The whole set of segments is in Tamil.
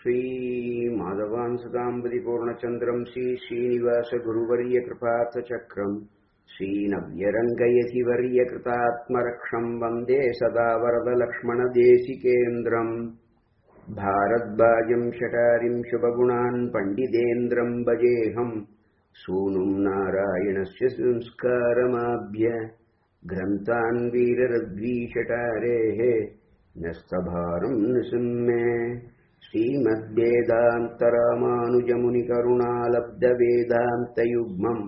श्रीमाधवांसदाम्बतिपूर्णचन्द्रम् श्रीश्रीनिवासगुरुवर्यकृपार्थचक्रम् श्रीनव्यरङ्गयतिवर्यकृतात्मरक्षम् वन्दे सदा वरदलक्ष्मणदेशिकेन्द्रम् भारद्वाजम् शटारिम् शुभगुणान् पण्डितेन्द्रम् भजेऽहम् सूनुम् नारायणस्य संस्कारमाभ्य ग्रन्थान् वीररद्वीषटारेः नस्तभारम् निसम्मे श्रीमद्वेदान्तरामानुजमुनिकरुणालब्धवेदान्तयुग्मम्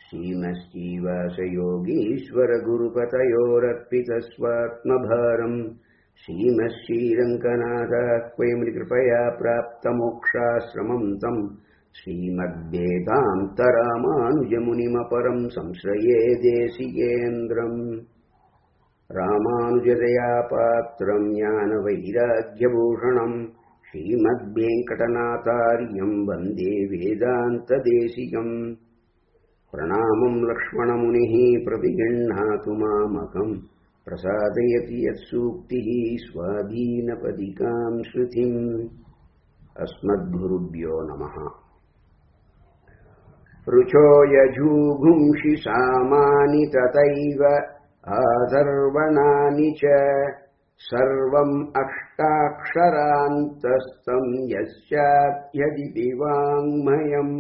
श्रीमश्रीवासयोगीश्वरगुरुपतयोरर्पितस्वात्मभारम् श्रीमश्रीरङ्गनाथाह्वयमुनिकृपया प्राप्तमोक्षाश्रमम् तम् श्रीमद्वेदान्तरामानुजमुनिमपरम् संश्रये देशिकेन्द्रम् रामानुजदया पात्रम् ज्ञानवैराग्यभूषणम् श्रीमद्वेङ्कटनाथार्यम् वन्दे वेदान्तदेशिकम् प्रणामम् लक्ष्मणमुनिः प्रतिगृह्णातु मामकम् प्रसादयति यत्सूक्तिः स्वाधीनपदिकाम् श्रुतिम् अस्मद्गुरुभ्यो नमः ऋचो यजूघुंषि सामानि तथैव आधर्वणानि च सर्वम् अष्टाक्षरान्तस्तम् यस्याद्यदिति வாங்மயம்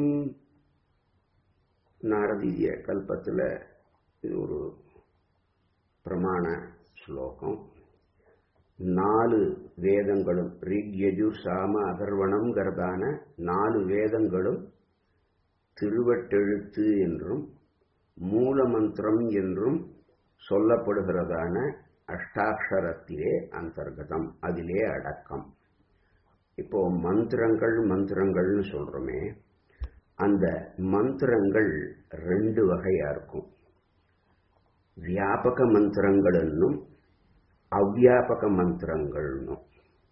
நாரதீய கல்பத்தில் இது ஒரு பிரமாண ஸ்லோகம் நாலு வேதங்களும் ரிக் யஜுர் சாம அதர்வணம்ங்கிறதான நாலு வேதங்களும் திருவட்டெழுத்து என்றும் மூலமந்திரம் என்றும் சொல்லப்படுகிறதான அஷ்டாட்சரத்திலே அந்தர்கதம் அதிலே அடக்கம் இப்போ மந்திரங்கள் மந்திரங்கள்னு சொல்றோமே அந்த மந்திரங்கள் ரெண்டு வகையா இருக்கும் வியாபக மந்திரங்கள்னும் அவ்வியாபக மந்திரங்கள்னும்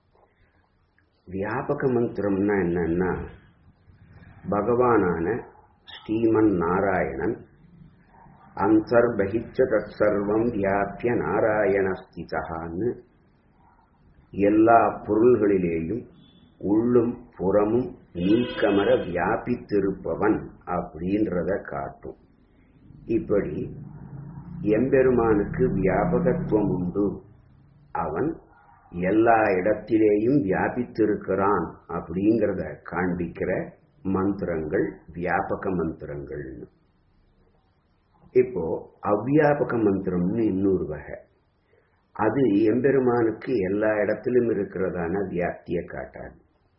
வியாபக மந்திரம்னா என்னன்னா பகவானான ஸ்ரீமன் நாராயணன் அந்தர்பகிச்ச தற்சர்வம் வியாபிய நாராயணஸ்திதான்னு எல்லா பொருள்களிலேயும் உள்ளும் புறமும் நீக்கமர வியாபித்திருப்பவன் அப்படின்றத காட்டும் இப்படி எம்பெருமானுக்கு வியாபகத்துவம் உண்டு அவன் எல்லா இடத்திலேயும் வியாபித்திருக்கிறான் அப்படிங்கிறத காண்பிக்கிற மந்திரங்கள் வியாபக மந்திரங்கள்னு இப்போ அவ்வியாபக மந்திரம்னு இன்னொரு வகை அது எம்பெருமானுக்கு எல்லா இடத்திலும் இருக்கிறதான வியாப்தியை காட்டாது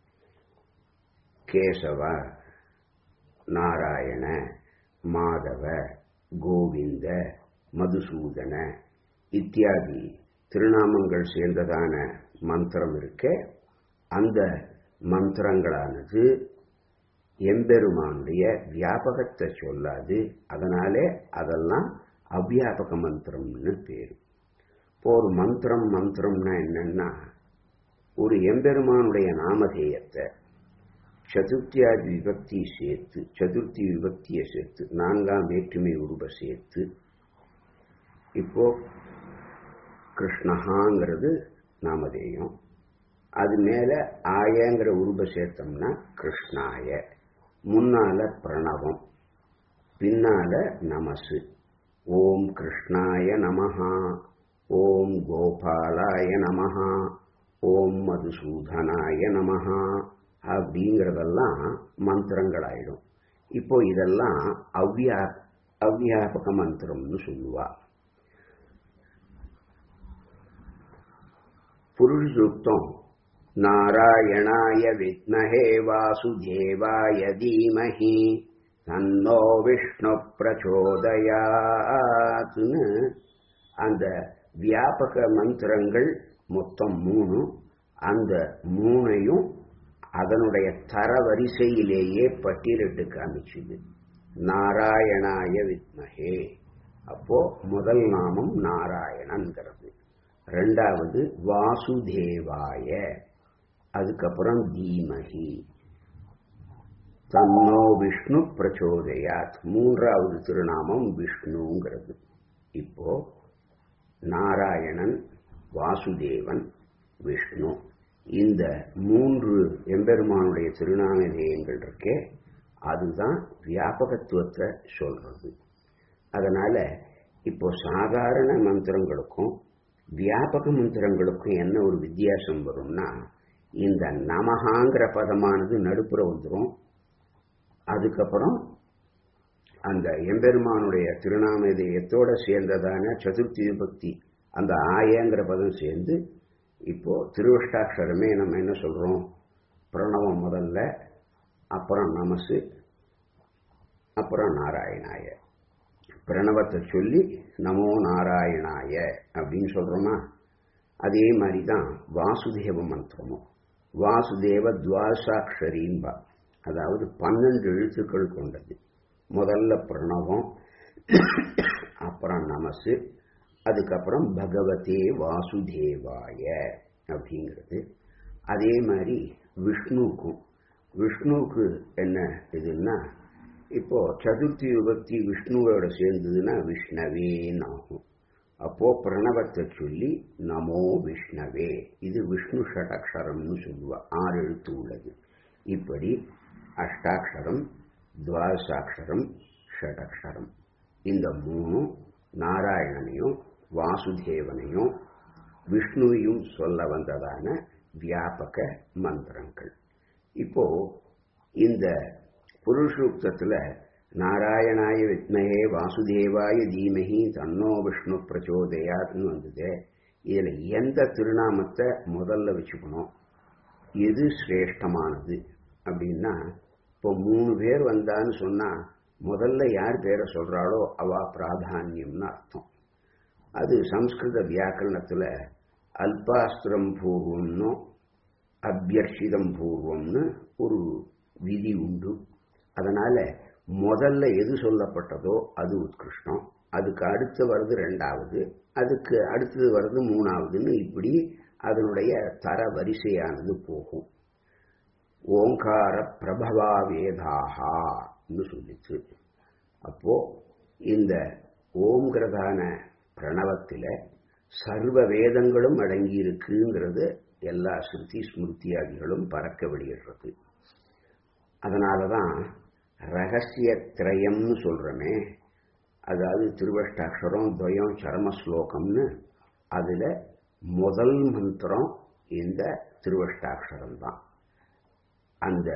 கேசவ நாராயண மாதவ கோவிந்த மதுசூதன இத்தியாதி திருநாமங்கள் சேர்ந்ததான மந்திரம் இருக்க அந்த மந்திரங்களானது எம்பெருமானுடைய வியாபகத்தை சொல்லாது அதனாலே அதெல்லாம் அவ்வியாபக மந்திரம்னு பேரு இப்போ ஒரு மந்திரம் மந்திரம்னா என்னன்னா ஒரு எம்பெருமானுடைய நாமதேயத்தை சதுர்த்தியாதி விபக்தி சேர்த்து சதுர்த்தி விபக்தியை சேர்த்து நான்காம் வேற்றுமை உருவ சேர்த்து இப்போ கிருஷ்ணஹாங்கிறது நாமதேயம் அது மேல ஆயங்கிற உருவ சேர்த்தோம்னா கிருஷ்ணாய முன்னால பிரணவம் பின்னால நமசு ஓம் கிருஷ்ணாய நமஹா ஓம் கோபாலாய நமஹா ஓம் மதுசூதனாய நமஹா அப்படிங்கிறதெல்லாம் மந்திரங்கள் ஆயிடும் இப்போ இதெல்லாம் அவ்வியா அவ்வியாபக மந்திரம்னு சொல்லுவா புருஷ சூக்தம் நாராயணாய வித்மஹே வாசுதேவாய தீமஹி தன்னோ விஷ்ணு பிரச்சோதயாத்துன்னு அந்த வியாபக மந்திரங்கள் மொத்தம் மூணு அந்த மூணையும் அதனுடைய தரவரிசையிலேயே பட்டியலிட்டு காமிச்சுது நாராயணாய வித்மஹே அப்போ முதல் நாமம் நாராயணன்கிறது ரெண்டாவது வாசுதேவாய அதுக்கப்புறம் தீமகி தன்னோ விஷ்ணு பிரச்சோதயாத் மூன்றாவது திருநாமம் விஷ்ணுங்கிறது இப்போ நாராயணன் வாசுதேவன் விஷ்ணு இந்த இந்த மூன்று எம்பெருமானுடைய திருநாமதேயங்கள் இருக்கே அதுதான் வியாபகத்துவத்தை சொல்றது அதனால இப்போ சாதாரண மந்திரங்களுக்கும் வியாபக மந்திரங்களுக்கும் என்ன ஒரு வித்தியாசம் வரும்னா இந்த நமகாங்கிற பதமானது நடுப்புற வந்துடும் அதுக்கப்புறம் அந்த எம்பெருமானுடைய திருநாமதேயத்தோட சேர்ந்ததான சதுர்த்தி விபக்தி அந்த ஆயங்கிற பதம் சேர்ந்து இப்போ திருவஷ்டாட்சரமே நம்ம என்ன சொல்றோம் பிரணவம் முதல்ல அப்புறம் நமசு அப்புறம் நாராயணாய பிரணவத்தை சொல்லி நமோ நாராயணாய அப்படின்னு சொல்றோமா அதே மாதிரி தான் வாசுதேவ மந்திரமும் வாசுதேவ துவாசாட்சரீம்பா அதாவது பன்னெண்டு எழுத்துக்கள் கொண்டது முதல்ல பிரணவம் அப்புறம் நமசு அதுக்கப்புறம் பகவதே வாசுதேவாய அப்படிங்கிறது அதே மாதிரி விஷ்ணுவுக்கும் விஷ்ணுவுக்கு என்ன இதுன்னா இப்போ சதுர்த்தி விபக்தி விஷ்ணுவோட சேர்ந்ததுன்னா விஷ்ணவேன்னு ஆகும் அப்போ பிரணவத்தை சொல்லி நமோ விஷ்ணவே இது விஷ்ணு ஷடக்ஷரம்னு சொல்லுவா ஆறு எழுத்து உள்ளது இப்படி அஷ்டாட்சரம் துவாசாட்சரம் ஷடக்ஷரம் இந்த மூணும் நாராயணனையும் வாசுதேவனையும் விஷ்ணுவையும் சொல்ல வந்ததான வியாபக மந்திரங்கள் இப்போ இந்த புருஷூக்தத்துல நாராயணாய வித்மகே வாசுதேவாய தீமகி தன்னோ விஷ்ணு பிரச்சோதயாத்னு வந்தது இதுல எந்த திருநாமத்தை முதல்ல வச்சுக்கணும் எது சிரேஷ்டமானது அப்படின்னா இப்போ மூணு பேர் வந்தான்னு சொன்னா முதல்ல யார் பேரை சொல்றாளோ அவ பிராதானியம்னு அர்த்தம் அது சம்ஸ்கிருத வியாக்கரணத்துல அல்பாஸ்திரம் பூர்வம்னு அபியர்ஷிதம் பூர்வம்னு ஒரு விதி உண்டு அதனால முதல்ல எது சொல்லப்பட்டதோ அது உத்கிருஷ்டம் அதுக்கு அடுத்து வருது ரெண்டாவது அதுக்கு அடுத்தது வருது மூணாவதுன்னு இப்படி அதனுடைய தர வரிசையானது போகும் ஓங்கார பிரபவா வேதாகான்னு சொல்லிச்சு அப்போ இந்த ஓம்கிறதான பிரணவத்தில் சர்வ வேதங்களும் அடங்கி இருக்குங்கிறது எல்லா ஸ்ருதி ஸ்மிருத்தியாதிகளும் பறக்க வெளியிடுறது அதனால தான் ரகசிய திரயம்னு சொல்கிறோமே அதாவது திருவஷ்டாட்சரம் துவயம் சரம ஸ்லோகம்னு அதில் முதல் மந்திரம் இந்த திருவஷ்டாட்சரம் தான் அந்த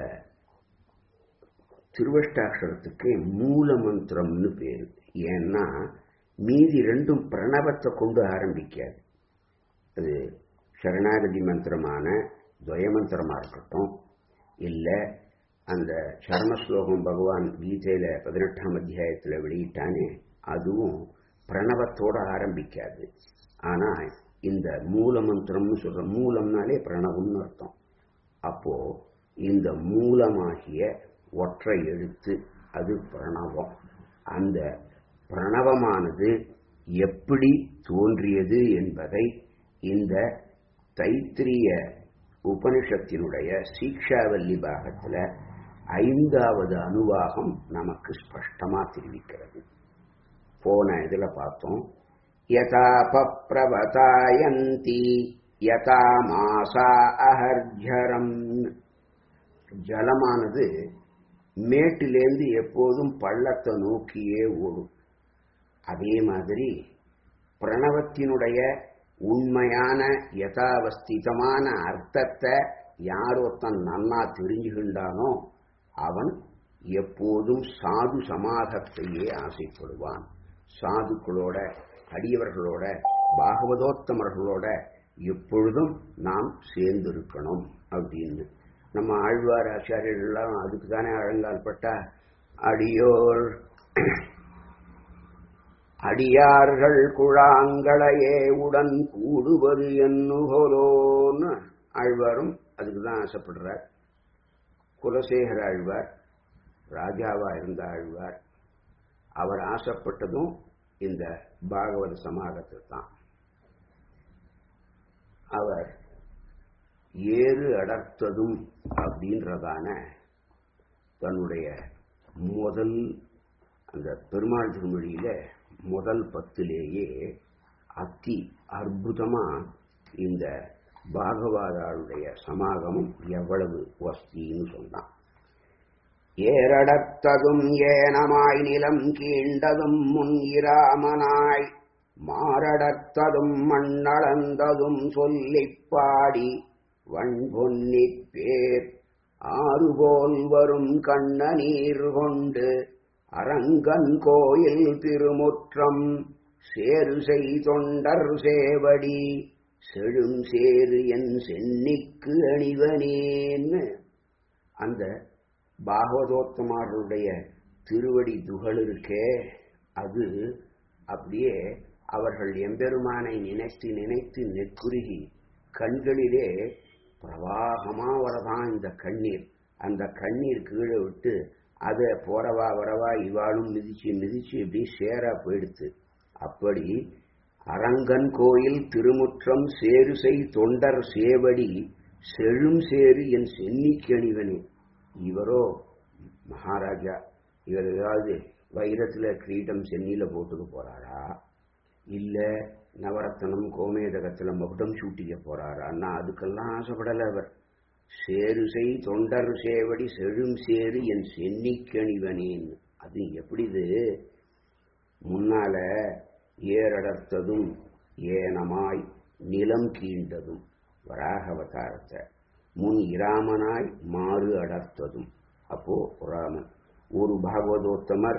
திருவஷ்டாட்சரத்துக்கு மூல மந்திரம்னு பேரு ஏன்னா மீதி ரெண்டும் பிரணவத்தை கொண்டு ஆரம்பிக்காது அது சரணாகதி மந்திரமான துவய மந்திரமா இருக்கட்டும் இல்லை அந்த சர்ம ஸ்லோகம் பகவான் கீதையில பதினெட்டாம் அத்தியாயத்தில் வெளியிட்டானே அதுவும் பிரணவத்தோட ஆரம்பிக்காது ஆனா இந்த மூல மந்திரம்னு சொல்ற மூலம்னாலே பிரணவம்னு அர்த்தம் அப்போ இந்த மூலமாகிய ஒற்றை எழுத்து அது பிரணவம் அந்த பிரணவமானது எப்படி தோன்றியது என்பதை இந்த தைத்திரிய உபனிஷத்தினுடைய சீக்ஷாவல்லி பாகத்தில் ஐந்தாவது அனுவாகம் நமக்கு ஸ்பஷ்டமா தெரிவிக்கிறது போன இதுல பார்த்தோம் யதா பப்ரவதாயந்தி யதா மாசா அஹர்ஜரம் ஜலமானது மேட்டிலேந்து எப்போதும் பள்ளத்தை நோக்கியே ஓடும் அதே மாதிரி பிரணவத்தினுடைய உண்மையான யதாவஸ்திதமான அர்த்தத்தை யார் ஒருத்தன் நன்னா தெரிஞ்சுகின்றானோ அவன் எப்போதும் சாது சமாதத்தையே ஆசைப்படுவான் சாதுக்களோட அடியவர்களோட பாகவதோத்தமர்களோட எப்பொழுதும் நாம் சேர்ந்திருக்கணும் அப்படின்னு நம்ம ஆழ்வார் ஆச்சாரியர்கள்லாம் அதுக்கு தானே அழங்கால் பட்டா அடியோர் அடியார்கள் குழாங்களையே உடன் கூடுவது என்னுகோலோன்னு ஆழ்வாரும் அதுக்கு தான் ஆசைப்படுறார் குலசேகர ஆழ்வார் ராஜாவா இருந்த ஆழ்வார் அவர் ஆசைப்பட்டதும் இந்த பாகவத சமாகத்தை தான் அவர் ஏறு அடர்த்ததும் அப்படின்றதான தன்னுடைய முதல் அந்த பெருமாள் திருமொழியில முதல் பத்திலேயே அத்தி அற்புதமா இந்த பாகவதாளுடைய சமாகமம் எவ்வளவு வஸ்தின்னு சொன்னான் ஏரடத்ததும் ஏனமாய் நிலம் கீண்டதும் முன் இராமனாய் மாரடத்ததும் மண்ணளந்ததும் சொல்லிப் பாடி வண்பொன்னிப் பேர் ஆறுபோல் வரும் கண்ண நீர் கொண்டு அரங்கன் கோயில் திருமுற்றம் சேரு செய் தொண்டர் சேவடி செழும் சேரு என் சென்னிக்கு அணிவனேன்னு அந்த பாகவதோத்தமார்களுடைய திருவடி துகள் இருக்கே அது அப்படியே அவர்கள் எம்பெருமானை நினைத்து நினைத்து நெக்குருகி கண்களிலே பிரவாகமா வரதான் இந்த கண்ணீர் அந்த கண்ணீர் கீழே விட்டு அதை போறவா வரவா இவாளும் மிதிச்சு மிதிச்சு இப்படி சேரா போயிடுத்து அப்படி அரங்கன் கோயில் திருமுற்றம் சேருசை தொண்டர் சேவடி செழும் சேரு என் சென்னிக்கணிவனே இவரோ மகாராஜா இவர் ஏதாவது வைரத்துல கிரீடம் சென்னியில போட்டுக்க போறாரா இல்ல நவரத்தனம் கோமேதகத்துல மகுடம் சூட்டிக்க போறாரான்னா அதுக்கெல்லாம் ஆசைப்படல அவர் சேருசை தொண்டர் சேவடி செழும் சேரு என் சென்னிக்கணிவனேன் அது எப்படிது முன்னால ஏரடர்த்ததும் ஏனமாய் நிலம் கீண்டதும் வராக அவதாரத்தை முன் இராமனாய் மாறு அடர்த்ததும் அப்போ ராமன் ஒரு பாகவதோத்தமர்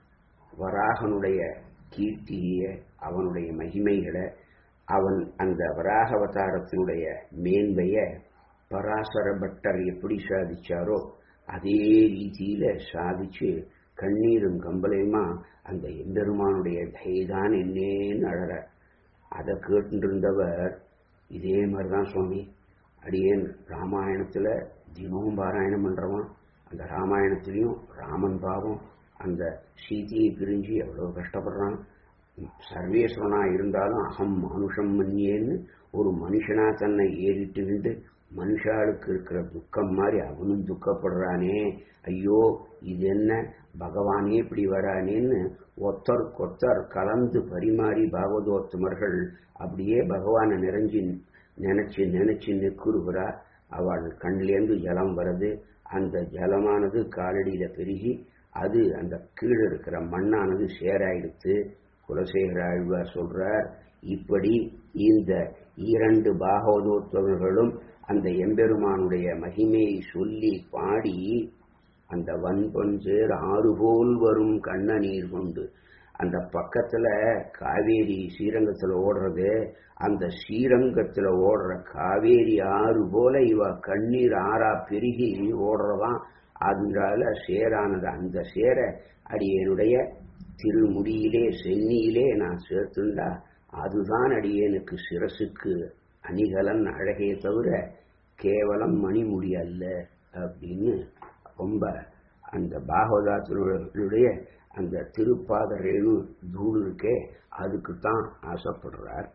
வராகனுடைய கீர்த்திய அவனுடைய மகிமைகளை அவன் அந்த வராக அவதாரத்தினுடைய மேன்மைய பராசர பட்டர் எப்படி சாதிச்சாரோ அதே ரீதியில சாதிச்சு கண்ணீரும் கம்பலையுமா அந்த எம்பெருமானுடைய தயதான் என்னேன்னு அழற அதை கேட்டுருந்தவர் இதே மாதிரிதான் சுவாமி அடியேன் ராமாயணத்துல தினமும் பாராயணம் பண்றவன் அந்த ராமாயணத்திலையும் ராமன் பாவம் அந்த சீதையை பிரிஞ்சு எவ்வளவு கஷ்டப்படுறான் சர்வேஸ்வரனா இருந்தாலும் அகம் மனுஷம் மன்னியேன்னு ஒரு மனுஷனா தன்னை ஏறிட்டு நின்று மனுஷாளுக்கு இருக்கிற துக்கம் மாதிரி அவனும் துக்கப்படுறானே ஐயோ இது என்ன பகவானே இப்படி வரானேன்னு ஒத்தர் கொத்தர் கலந்து பரிமாறி பாகவதோத்தமர்கள் அப்படியே பகவானை நிறைஞ்சு நினைச்சு நினைச்சு நெக்குறுகிறா அவள் கண்லேருந்து ஜலம் வருது அந்த ஜலமானது காலடியில பெருகி அது அந்த கீழே இருக்கிற மண்ணானது சேராயிடுத்து குலசேகர ஆழ்வார் சொல்றார் இப்படி இந்த இரண்டு பாகவதோத்தவர்களும் அந்த எம்பெருமானுடைய மகிமையை சொல்லி பாடி அந்த வன்பொஞ்சேர் ஆறுபோல் வரும் கண்ண நீர் கொண்டு அந்த பக்கத்துல காவேரி ஸ்ரீரங்கத்துல ஓடுறது அந்த ஸ்ரீரங்கத்துல ஓடுற காவேரி ஆறு போல இவ கண்ணீர் ஆறா பெருகி ஓடுறதான் அதனால சேரானது அந்த சேர அடியனுடைய திருமுடியிலே சென்னியிலே நான் சேர்த்துண்டா அதுதான் அடியேனுக்கு சிரசுக்கு அணிகலன் அழகே தவிர கேவலம் மணிமுடி அல்ல அப்படின்னு ரொம்ப அந்த பாகவதாத்தினுடைய அந்த திருப்பாத ரேணு தூள் இருக்கே அதுக்குத்தான் ஆசைப்படுறார்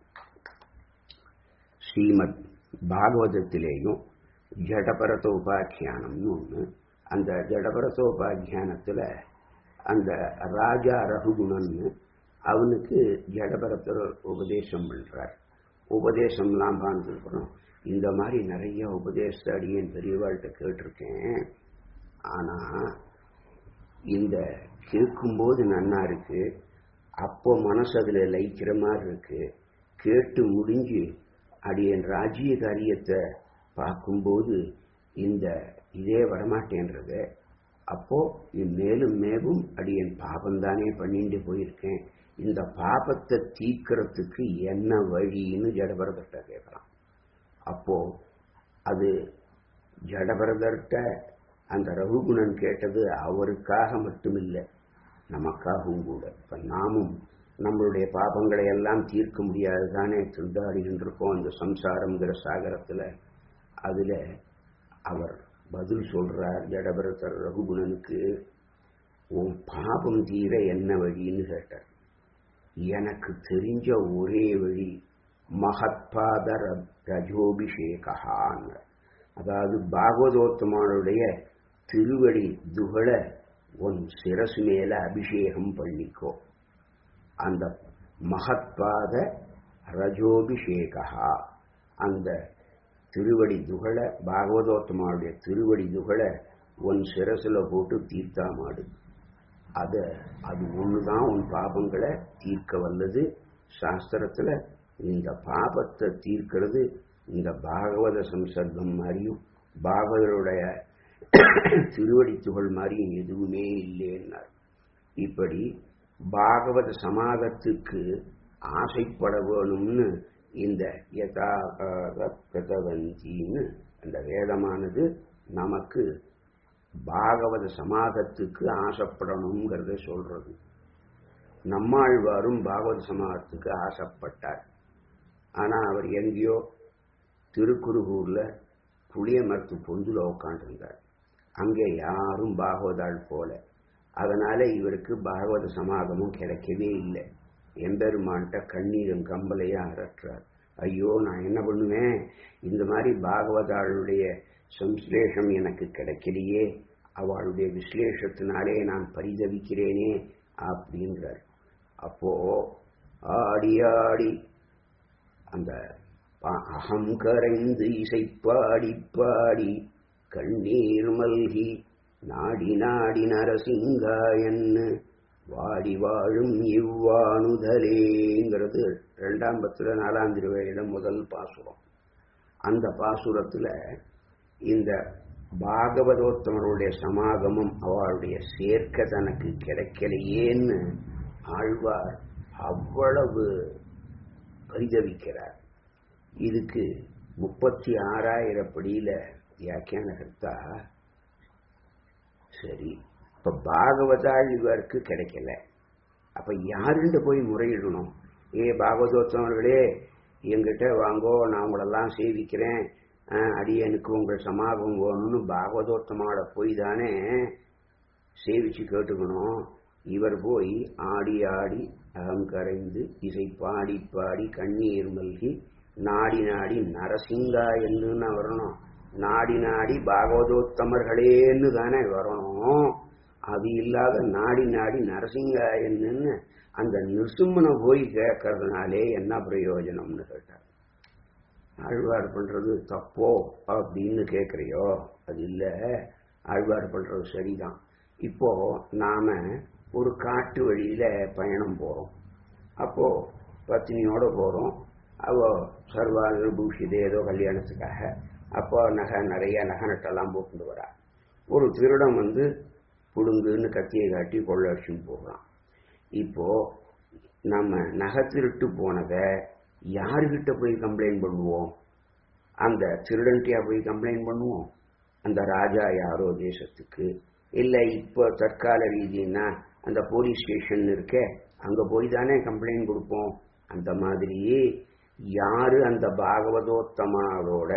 ஸ்ரீமத் பாகவதத்திலேயும் ஜடபரத உபாக்கியானம்னு ஒன்று அந்த ஜடபரத உபாக்கியானத்தில் அந்த ராஜா ரகுகுணன்னு அவனுக்கு ஜடபரத்தர் உபதேசம் பண்றார் உபதேசம்லாம் பார்த்துருக்குறோம் இந்த மாதிரி நிறைய உபதேச அடியேன் பெரியவாள்கிட்ட கேட்டிருக்கேன் ஆனா இந்த கேட்கும்போது நன்னா இருக்கு அப்போ மனசு அதுல லயிக்கிற மாதிரி இருக்கு கேட்டு முடிஞ்சு அடியன் ராஜ்ய காரியத்தை பார்க்கும்போது இந்த இதே வரமாட்டேன்றது அப்போ மேலும் மேலும் அடியன் பாபம்தானே பண்ணிட்டு போயிருக்கேன் இந்த பாபத்தை தீக்கிறதுக்கு என்ன வழின்னு ஜடபரதர்கிட்ட கேட்கலாம் அப்போ அது ஜடபரதர்கிட்ட அந்த ரகுகுணன் கேட்டது அவருக்காக மட்டுமில்லை நமக்காகவும் கூட இப்ப நாமும் நம்மளுடைய பாபங்களை எல்லாம் தீர்க்க முடியாது தானே திண்டாடிகிட்டு இருக்கோம் அந்த சம்சாரம்ங்கிற சாகரத்துல அதுல அவர் பதில் சொல்றார் ஜடபரதர் ரகுகுணனுக்கு உன் பாபம் தீர என்ன வழின்னு கேட்டார் எனக்கு தெரிஞ்ச ஒரே வழி மகத்பாத ரஜோபிஷேகான் அதாவது பாகவதோத்தமானுடைய திருவடி துகள உன் சிரசு மேல அபிஷேகம் பண்ணிக்கோ அந்த மகத்பாத ரஜோபிஷேகா அந்த திருவடி துகள பாகவதோத்தமாவுடைய திருவடி துகள உன் சிரசுல போட்டு தீர்த்தா மாடு அத அது ஒண்ணுதான் உன் பாபங்களை தீர்க்க வல்லது சாஸ்திரத்துல இந்த பாபத்தை தீர்க்கிறது இந்த பாகவத சம்சர்க்கம் மாதிரியும் பாகவதருடைய திருவடி துகள் மாதிரியும் எதுவுமே இல்லைன்னார் இப்படி பாகவத சமாதத்துக்கு ஆசைப்பட வேணும்னு இந்த யதாபாக பிரதவந்தின்னு அந்த வேதமானது நமக்கு பாகவத சமாதத்துக்கு ஆசைப்படணுங்கிறத சொல்றது நம்மாழ்வாரும் பாகவத சமாதத்துக்கு ஆசைப்பட்டார் ஆனா அவர் எங்கேயோ திருக்குறுகூர்ல புளிய மரத்து பொந்துல உட்காண்டிருந்தார் அங்கே யாரும் பாகவதாள் போல அதனால இவருக்கு பாகவத சமாகமும் கிடைக்கவே இல்லை எம்பெருமான்கிட்ட கண்ணீரும் கம்பலையா அரற்றார் ஐயோ நான் என்ன பண்ணுவேன் இந்த மாதிரி பாகவதாளுடைய சம்ஸ்லேஷம் எனக்கு கிடைக்கலையே அவளுடைய விஸ்லேஷத்தினாலே நான் பரிதவிக்கிறேனே அப்படிங்கிறார் அப்போ ஆடி ஆடி அந்த அகம் கரைந்து இசை பாடி பாடி கண்ணீர் மல்கி நாடி நாடி நரசிங்காயன்னு வாடி வாழும் இவ்வாணுதலேங்கிறது ரெண்டாம் பத்துல நாலாம் திருவேழில முதல் பாசுரம் அந்த பாசுரத்துல இந்த பாகவதோத்தமருடைய சமாகமம் அவளுடைய சேர்க்க தனக்கு கிடைக்கலையேன்னு ஆழ்வார் அவ்வளவு பரிதவிக்கிறார் இதுக்கு முப்பத்தி ஆறாயிரப்படியில வியாக்கியானகர்த்தா சரி இப்ப பாகவதாள் இவருக்கு கிடைக்கல அப்ப யாருண்ட போய் முறையிடணும் ஏ பாகவதோத்தவர்களே என்கிட்ட வாங்கோ நான் உங்களெல்லாம் சேவிக்கிறேன் அடியனுக்கு உங்கள் சமாகம் வேணும்னு பாகவதோத்தமாவோட போய் தானே சேவிச்சு கேட்டுக்கணும் இவர் போய் ஆடி ஆடி அகம் கரைந்து இசை பாடி பாடி கண்ணீர் மல்கி நாடி நாடி நரசிங்கா என்னன்னு வரணும் நாடி நாடி பாகவதோத்தமர்களேன்னு தானே வரணும் அது இல்லாத நாடி நாடி நரசிங்கா என்னன்னு அந்த நிருசிம்மனை போய் கேட்கறதுனாலே என்ன பிரயோஜனம்னு கேட்டார் ஆழ்வார் பண்றது தப்போ அப்படின்னு கேட்கறியோ அது இல்ல ஆழ்வார் பண்றது சரிதான் இப்போ நாம ஒரு காட்டு வழியில பயணம் போறோம் அப்போ பத்தினியோட போறோம் அவ சர்வாங்க பூஷித ஏதோ கல்யாணத்துக்காக அப்போ நகை நிறைய நகை நட்டெல்லாம் போட்டு வரா ஒரு திருடம் வந்து புடுங்குன்னு கத்தியை காட்டி கொள்ளடிச்சுன்னு போகிறான் இப்போ நம்ம நகை திருட்டு போனதை யாருகிட்ட போய் கம்ப்ளைண்ட் பண்ணுவோம் அந்த திருடன்ட்டியா போய் கம்ப்ளைண்ட் பண்ணுவோம் அந்த ராஜா யாரோ தேசத்துக்கு இல்ல இப்போ தற்கால ரீதினா அந்த போலீஸ் ஸ்டேஷன் இருக்க அங்க போய் தானே கம்ப்ளைண்ட் கொடுப்போம் அந்த மாதிரி யாரு அந்த பாகவதோத்தமாவோட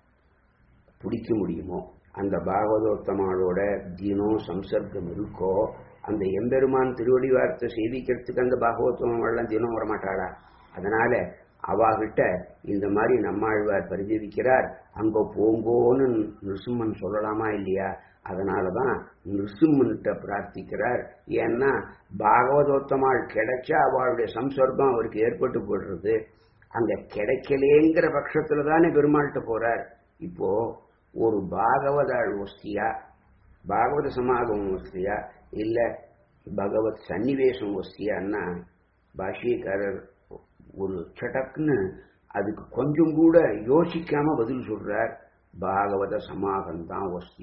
பிடிக்க முடியுமோ அந்த பாகவதோத்தமாவோட தினம் சம்சர்க்கம் இருக்கோ அந்த எம்பெருமான் திருவடி வார்த்தை சேவிக்கிறதுக்கு அந்த பாகவத்தோமெல்லாம் தினம் வரமாட்டாளா அதனால அவாகிட்ட இந்த மாதிரி நம்மாழ்வார் பரிதவிக்கிறார் அங்க போங்கோன்னு நிருசிம்மன் சொல்லலாமா இல்லையா அதனாலதான் நிருசிம்மன்கிட்ட பிரார்த்திக்கிறார் ஏன்னா பாகவதோத்தமாள் கிடைச்சா அவளுடைய சம்சர்க்கம் அவருக்கு ஏற்பட்டு போடுறது அங்க கிடைக்கலேங்கிற பட்சத்துல தானே பெருமாள்கிட்ட போறார் இப்போ ஒரு பாகவதாள் ஒஸ்தியா பாகவத சமாகமம் ஒஸ்தியா இல்ல பகவத் சன்னிவேசம் ஒஸ்தியான்னா பாஷ்யக்காரர் ஒரு சட்டக்குன்னு அதுக்கு கொஞ்சம் கூட யோசிக்காம பதில் சொல்றார் பாகவத சமாகம் தான் வஸ்தி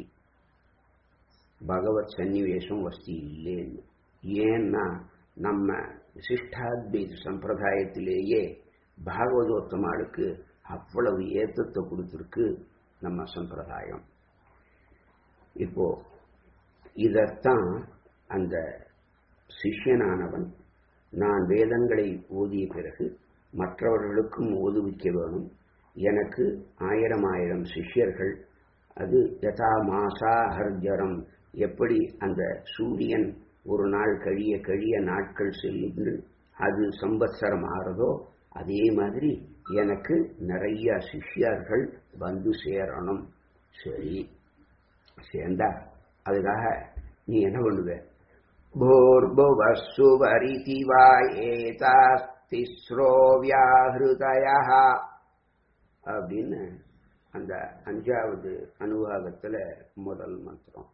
பகவத் சன்னிவேசம் வஸ்தி இல்லைன்னு ஏன்னா நம்ம விசிஷ்டாத்வைத சம்பிரதாயத்திலேயே பாகவதோத்தமாளுக்கு அவ்வளவு ஏத்தத்தை கொடுத்துருக்கு நம்ம சம்பிரதாயம் இப்போ இதத்தான் அந்த சிஷ்யனானவன் நான் வேதங்களை ஓதிய பிறகு மற்றவர்களுக்கும் ஓதுவிக்க வேணும் எனக்கு ஆயிரம் ஆயிரம் சிஷ்யர்கள் அது யதா மாசா ஹர்ஜரம் எப்படி அந்த சூரியன் ஒரு நாள் கழிய கழிய நாட்கள் செல்லுன்னு அது சம்பத்சரம் ஆறதோ அதே மாதிரி எனக்கு நிறைய சிஷ்யர்கள் வந்து சேரணும் சரி சேர்ந்தா அதுக்காக நீ என்ன பண்ணுவ भूर्भुवस्सुवरिति वा एतास्तिस्रो வியாஹிருதயா அப்படின்னு அந்த அஞ்சாவது அனுவாகத்துல முதல் மந்திரம்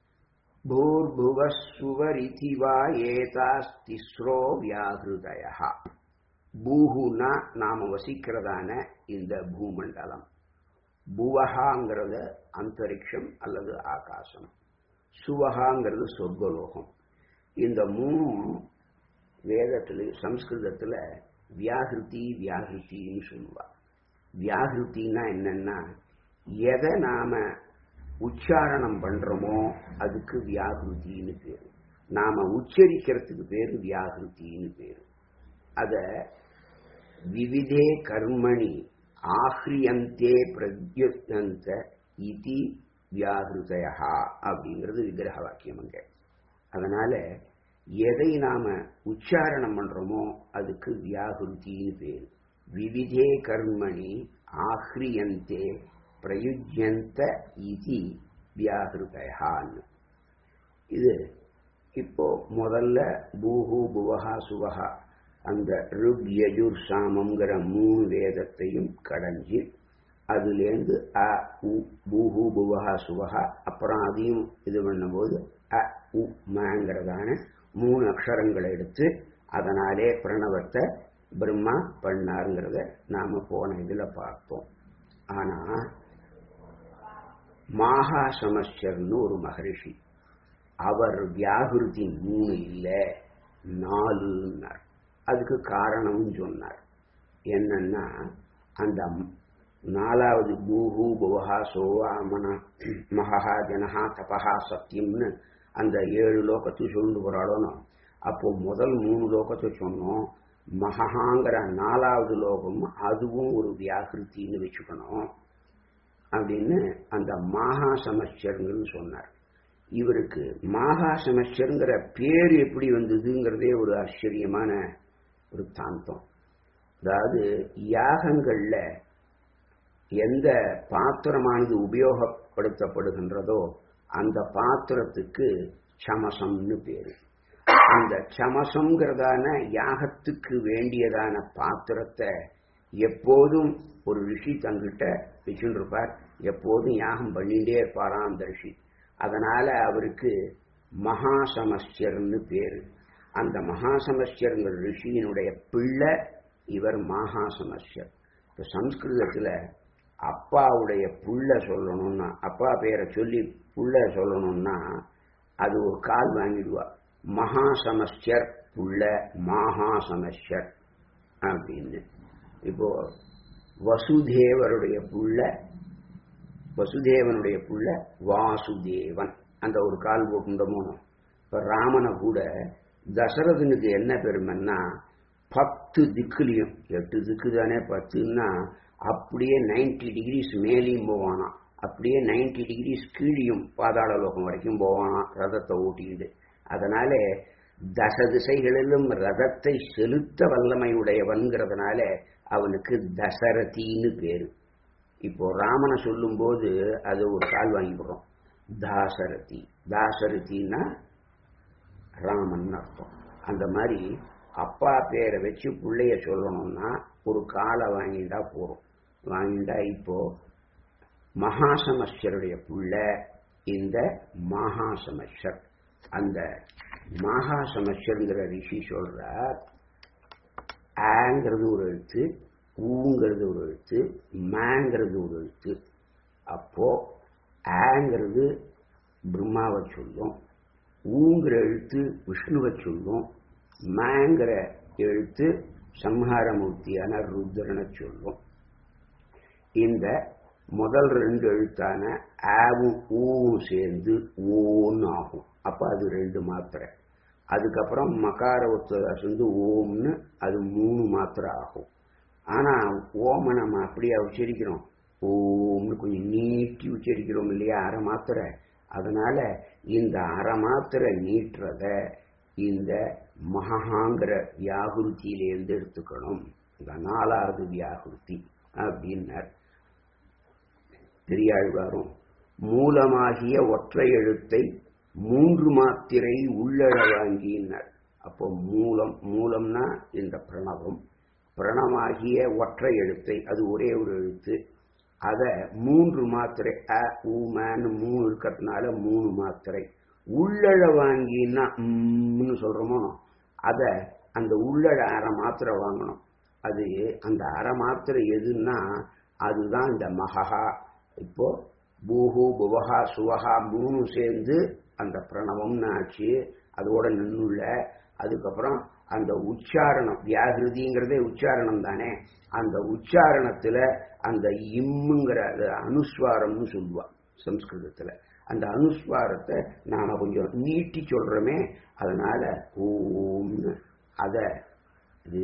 பூர்புவஸ்வரிதி வா ஏதாஸ்திஸ்ரோ வியாகிருதய பூஹுனா நாம வசிக்கிறதான இந்த பூமண்டலம் புவகாங்கிறது அந்தரிக்ஷம் அல்லது ஆகாசம் சுவகாங்கிறது சொர்க்கலோகம் இந்த மூணும் வேதத்துல சம்ஸ்கிருதத்துல வியாகிருதி வியாகிருத்தின்னு சொல்லுவா வியாகிருத்தின்னா என்னன்னா எதை நாம உச்சாரணம் பண்றோமோ அதுக்கு வியாகிருத்தின்னு பேரு நாம உச்சரிக்கிறதுக்கு பேரு வியாகிருத்தின்னு பேரு அத விவிதே கர்மணி ஆஹ்ரியந்தே பிரத்யுத்தந்த இதி வியாகிருதயா அப்படிங்கிறது விக்கிரக வாக்கியம் அங்க அதனால எதை நாம உச்சாரணம் பண்றோமோ அதுக்கு வியாகிருத்தின்னு பேரு விவிதே கர்மணி ஆஹ்ரியந்தே பிரயுஜ்யந்த இதி வியாகிருதயான்னு இது இப்போ முதல்ல பூஹு புவஹா சுவஹா அந்த ருக் யஜுர் சாமங்கிற மூணு வேதத்தையும் கடைஞ்சி அதுலேருந்து அ உ பூஹு புவஹா சுவஹா அப்புறம் அதையும் இது பண்ணும்போது அ உ மங்கிறதான மூணு அக்ஷரங்களை எடுத்து அதனாலே பிரணவத்தை பிரம்மா பண்ணாருங்கிறத நாம போன இதுல பார்த்தோம் ஆனா மாகா சமஸ்யர்னு ஒரு மகரிஷி அவர் வியாகிருதி மூணு இல்ல நாலுன்னார் அதுக்கு காரணமும் சொன்னார் என்னன்னா அந்த நாலாவது பூஹு புவஹா சோவா மன மகா ஜனஹா தபஹா சத்தியம்னு அந்த ஏழு லோகத்தை சொல்லிட்டு போறாளோனோ அப்போ முதல் மூணு லோகத்தை சொன்னோம் மகாங்கிற நாலாவது லோகம் அதுவும் ஒரு வியாகிருத்தின்னு வச்சுக்கணும் அப்படின்னு அந்த மாகா சமஸ்யருங்கன்னு சொன்னார் இவருக்கு மாகா சமஸ்யருங்கிற பேர் எப்படி வந்ததுங்கிறதே ஒரு ஆச்சரியமான ஒரு தாந்தம் அதாவது யாகங்கள்ல எந்த பாத்திரமானது உபயோகப்படுத்தப்படுகின்றதோ அந்த பாத்திரத்துக்கு சமசம்னு பேரு அந்த சமசம்ங்கிறதான யாகத்துக்கு வேண்டியதான பாத்திரத்தை எப்போதும் ஒரு ரிஷி தங்கிட்ட வச்சுட்டு இருப்பார் எப்போதும் யாகம் பண்ணிட்டே இருப்பாராம் அந்த ரிஷி அதனால அவருக்கு மகாசமஸ்யர்னு பேரு அந்த மகாசமஸ்யருங்கிற ரிஷியினுடைய பிள்ளை இவர் மகாசமஸ்யர் இப்ப சம்ஸ்கிருதத்துல அப்பாவுடைய புள்ள சொல்லணும்னா அப்பா பேரை சொல்லி புள்ள சொல்லணும்னா அது ஒரு கால் வாங்கிடுவா மகாசமஸ்யர் புள்ள மகாசமஸ்யர் அப்படின்னு இப்போ வசுதேவருடைய புள்ள வசுதேவனுடைய புள்ள வாசுதேவன் அந்த ஒரு கால் போக்குண்டமோ இப்ப ராமனை கூட தசரதனுக்கு என்ன பெருமைன்னா பத்து திக்குலையும் எட்டு திக்கு தானே பத்துன்னா அப்படியே நைன்டி டிகிரிஸ் மேலேயும் போவானாம் அப்படியே நைன்டி டிகிரிஸ் கீழியும் பாதாள லோகம் வரைக்கும் போவானாம் ரதத்தை ஓட்டிக்கிட்டு அதனால தச திசைகளிலும் ரதத்தை செலுத்த வல்லமை உடையவன்கிறதுனால அவனுக்கு தசரதின்னு பேரு இப்போ ராமனை சொல்லும் போது அது ஒரு கால் வாங்கிக்கிறோம் தாசரதி தாசரதினா ராமன் அர்த்தம் அந்த மாதிரி அப்பா பேரை வச்சு பிள்ளைய சொல்லணும்னா ஒரு காலை வாங்கிட்டா போறோம் வாங்கிட்டா இப்போ மகாசமஸ்யருடைய புள்ள இந்த மகாசமஸ்யர் அந்த மகாசமஸ்யருங்கிற ரிஷி சொல்றார் ஆங்கிறது ஒரு எழுத்து ஊங்கிறது ஒரு எழுத்து மேங்கிறது ஒரு எழுத்து அப்போ ஆங்கிறது பிரம்மாவை சொல்லும் ஊங்கிற எழுத்து விஷ்ணுவை சொல்லும் மேங்கிற எழுத்து சம்ஹாரமூர்த்தியான ருத்ரனை சொல்லும் இந்த முதல் ரெண்டு எழுத்தான ஆவும் ஊவும் சேர்ந்து ஓன்னு ஆகும் அப்ப அது ரெண்டு மாத்திரை அதுக்கப்புறம் மகார ஒத்ததை சேர்ந்து ஓம்னு அது மூணு மாத்திரை ஆகும் ஆனா ஓம நம்ம அப்படியே உச்சரிக்கிறோம் ஓம்னு கொஞ்சம் நீட்டி உச்சரிக்கிறோம் இல்லையா அரை மாத்திரை அதனால இந்த அரை மாத்திரை நீட்டுறத இந்த மகாங்கிற வியாகுருத்தியிலேருந்து எடுத்துக்கணும் இந்த நாலாவது வியாகுருத்தி அப்படின்னார் பெரியாழ்வாரும் மூலமாகிய ஒற்றை எழுத்தை மூன்று மாத்திரை உள்ளழ வாங்கினார் அப்போ மூலம் மூலம்னா இந்த பிரணவம் பிரணமாகிய ஒற்றை எழுத்தை அது ஒரே ஒரு எழுத்து அத மூன்று மாத்திரை அ ஊமன்னு மூணு இருக்கிறதுனால மூணு மாத்திரை உள்ளழ வாங்கினா ம்னு சொல்றோமோ அத அந்த உள்ளழ அரை மாத்திரை வாங்கணும் அது அந்த அரை மாத்திரை எதுன்னா அதுதான் இந்த மகா இப்போ பூஹு புவஹா சுவஹா மூணு சேர்ந்து அந்த பிரணவம்னு ஆச்சு அதோட நின்னுள்ள அதுக்கப்புறம் அந்த உச்சாரணம் வியாகிருதிங்கிறதே உச்சாரணம் தானே அந்த உச்சாரணத்துல அந்த இம்முங்கிற அது அனுஸ்வாரம்னு சொல்லுவா சம்ஸ்கிருதத்துல அந்த அனுஸ்வாரத்தை நாம கொஞ்சம் நீட்டி சொல்றோமே அதனால ஓம்னு அத இது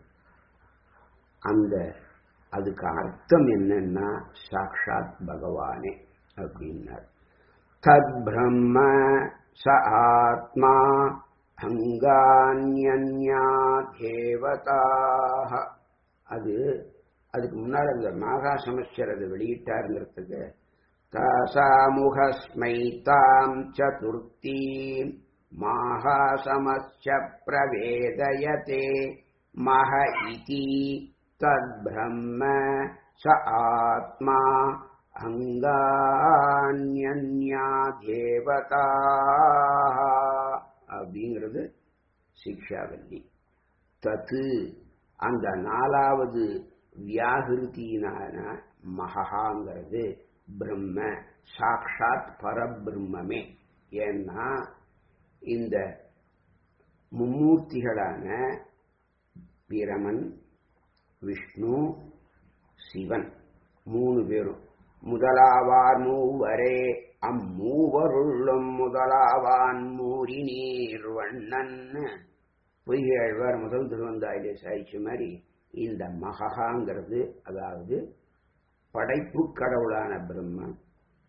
அந்த அதுக்கு அர்த்தம் என்னன்னா சாட்சாத் பகவானே அப்படின்னார் தத் பிரம்ம ச ஆத்மா அங்கான்யா தேவதாக அது அதுக்கு முன்னால் அந்த மாகா சமஸ்டர் அதை வெளியிட்டாருங்கிறதுக்கு தாசாமுகஸ்மை தாம் சதுர்த்தீம் மாகாசமச்ச பிரவேதயதே மக இதி தத்பிரம்ம ச ஆத்மா அங்கான்யா தேவதா அப்படிங்கிறது சிக்ஷாவல்லி தத்து அந்த நாலாவது வியாகிருத்தினான மகாங்கிறது பிரம்ம சாட்சாத் பரபிரம்மே ஏன்னா இந்த மும்மூர்த்திகளான பிரமன் விஷ்ணு சிவன் மூணு பேரும் முதலாவார் மூவரே அம்மூவருள்ளும் முதலாவான் மூரி நீர் வண்ணன் பொய்கேழ்வார் முதல் திருவந்தாயிலே சாய்ச்ச மாதிரி இந்த மகாங்கிறது அதாவது படைப்பு கடவுளான பிரம்மன்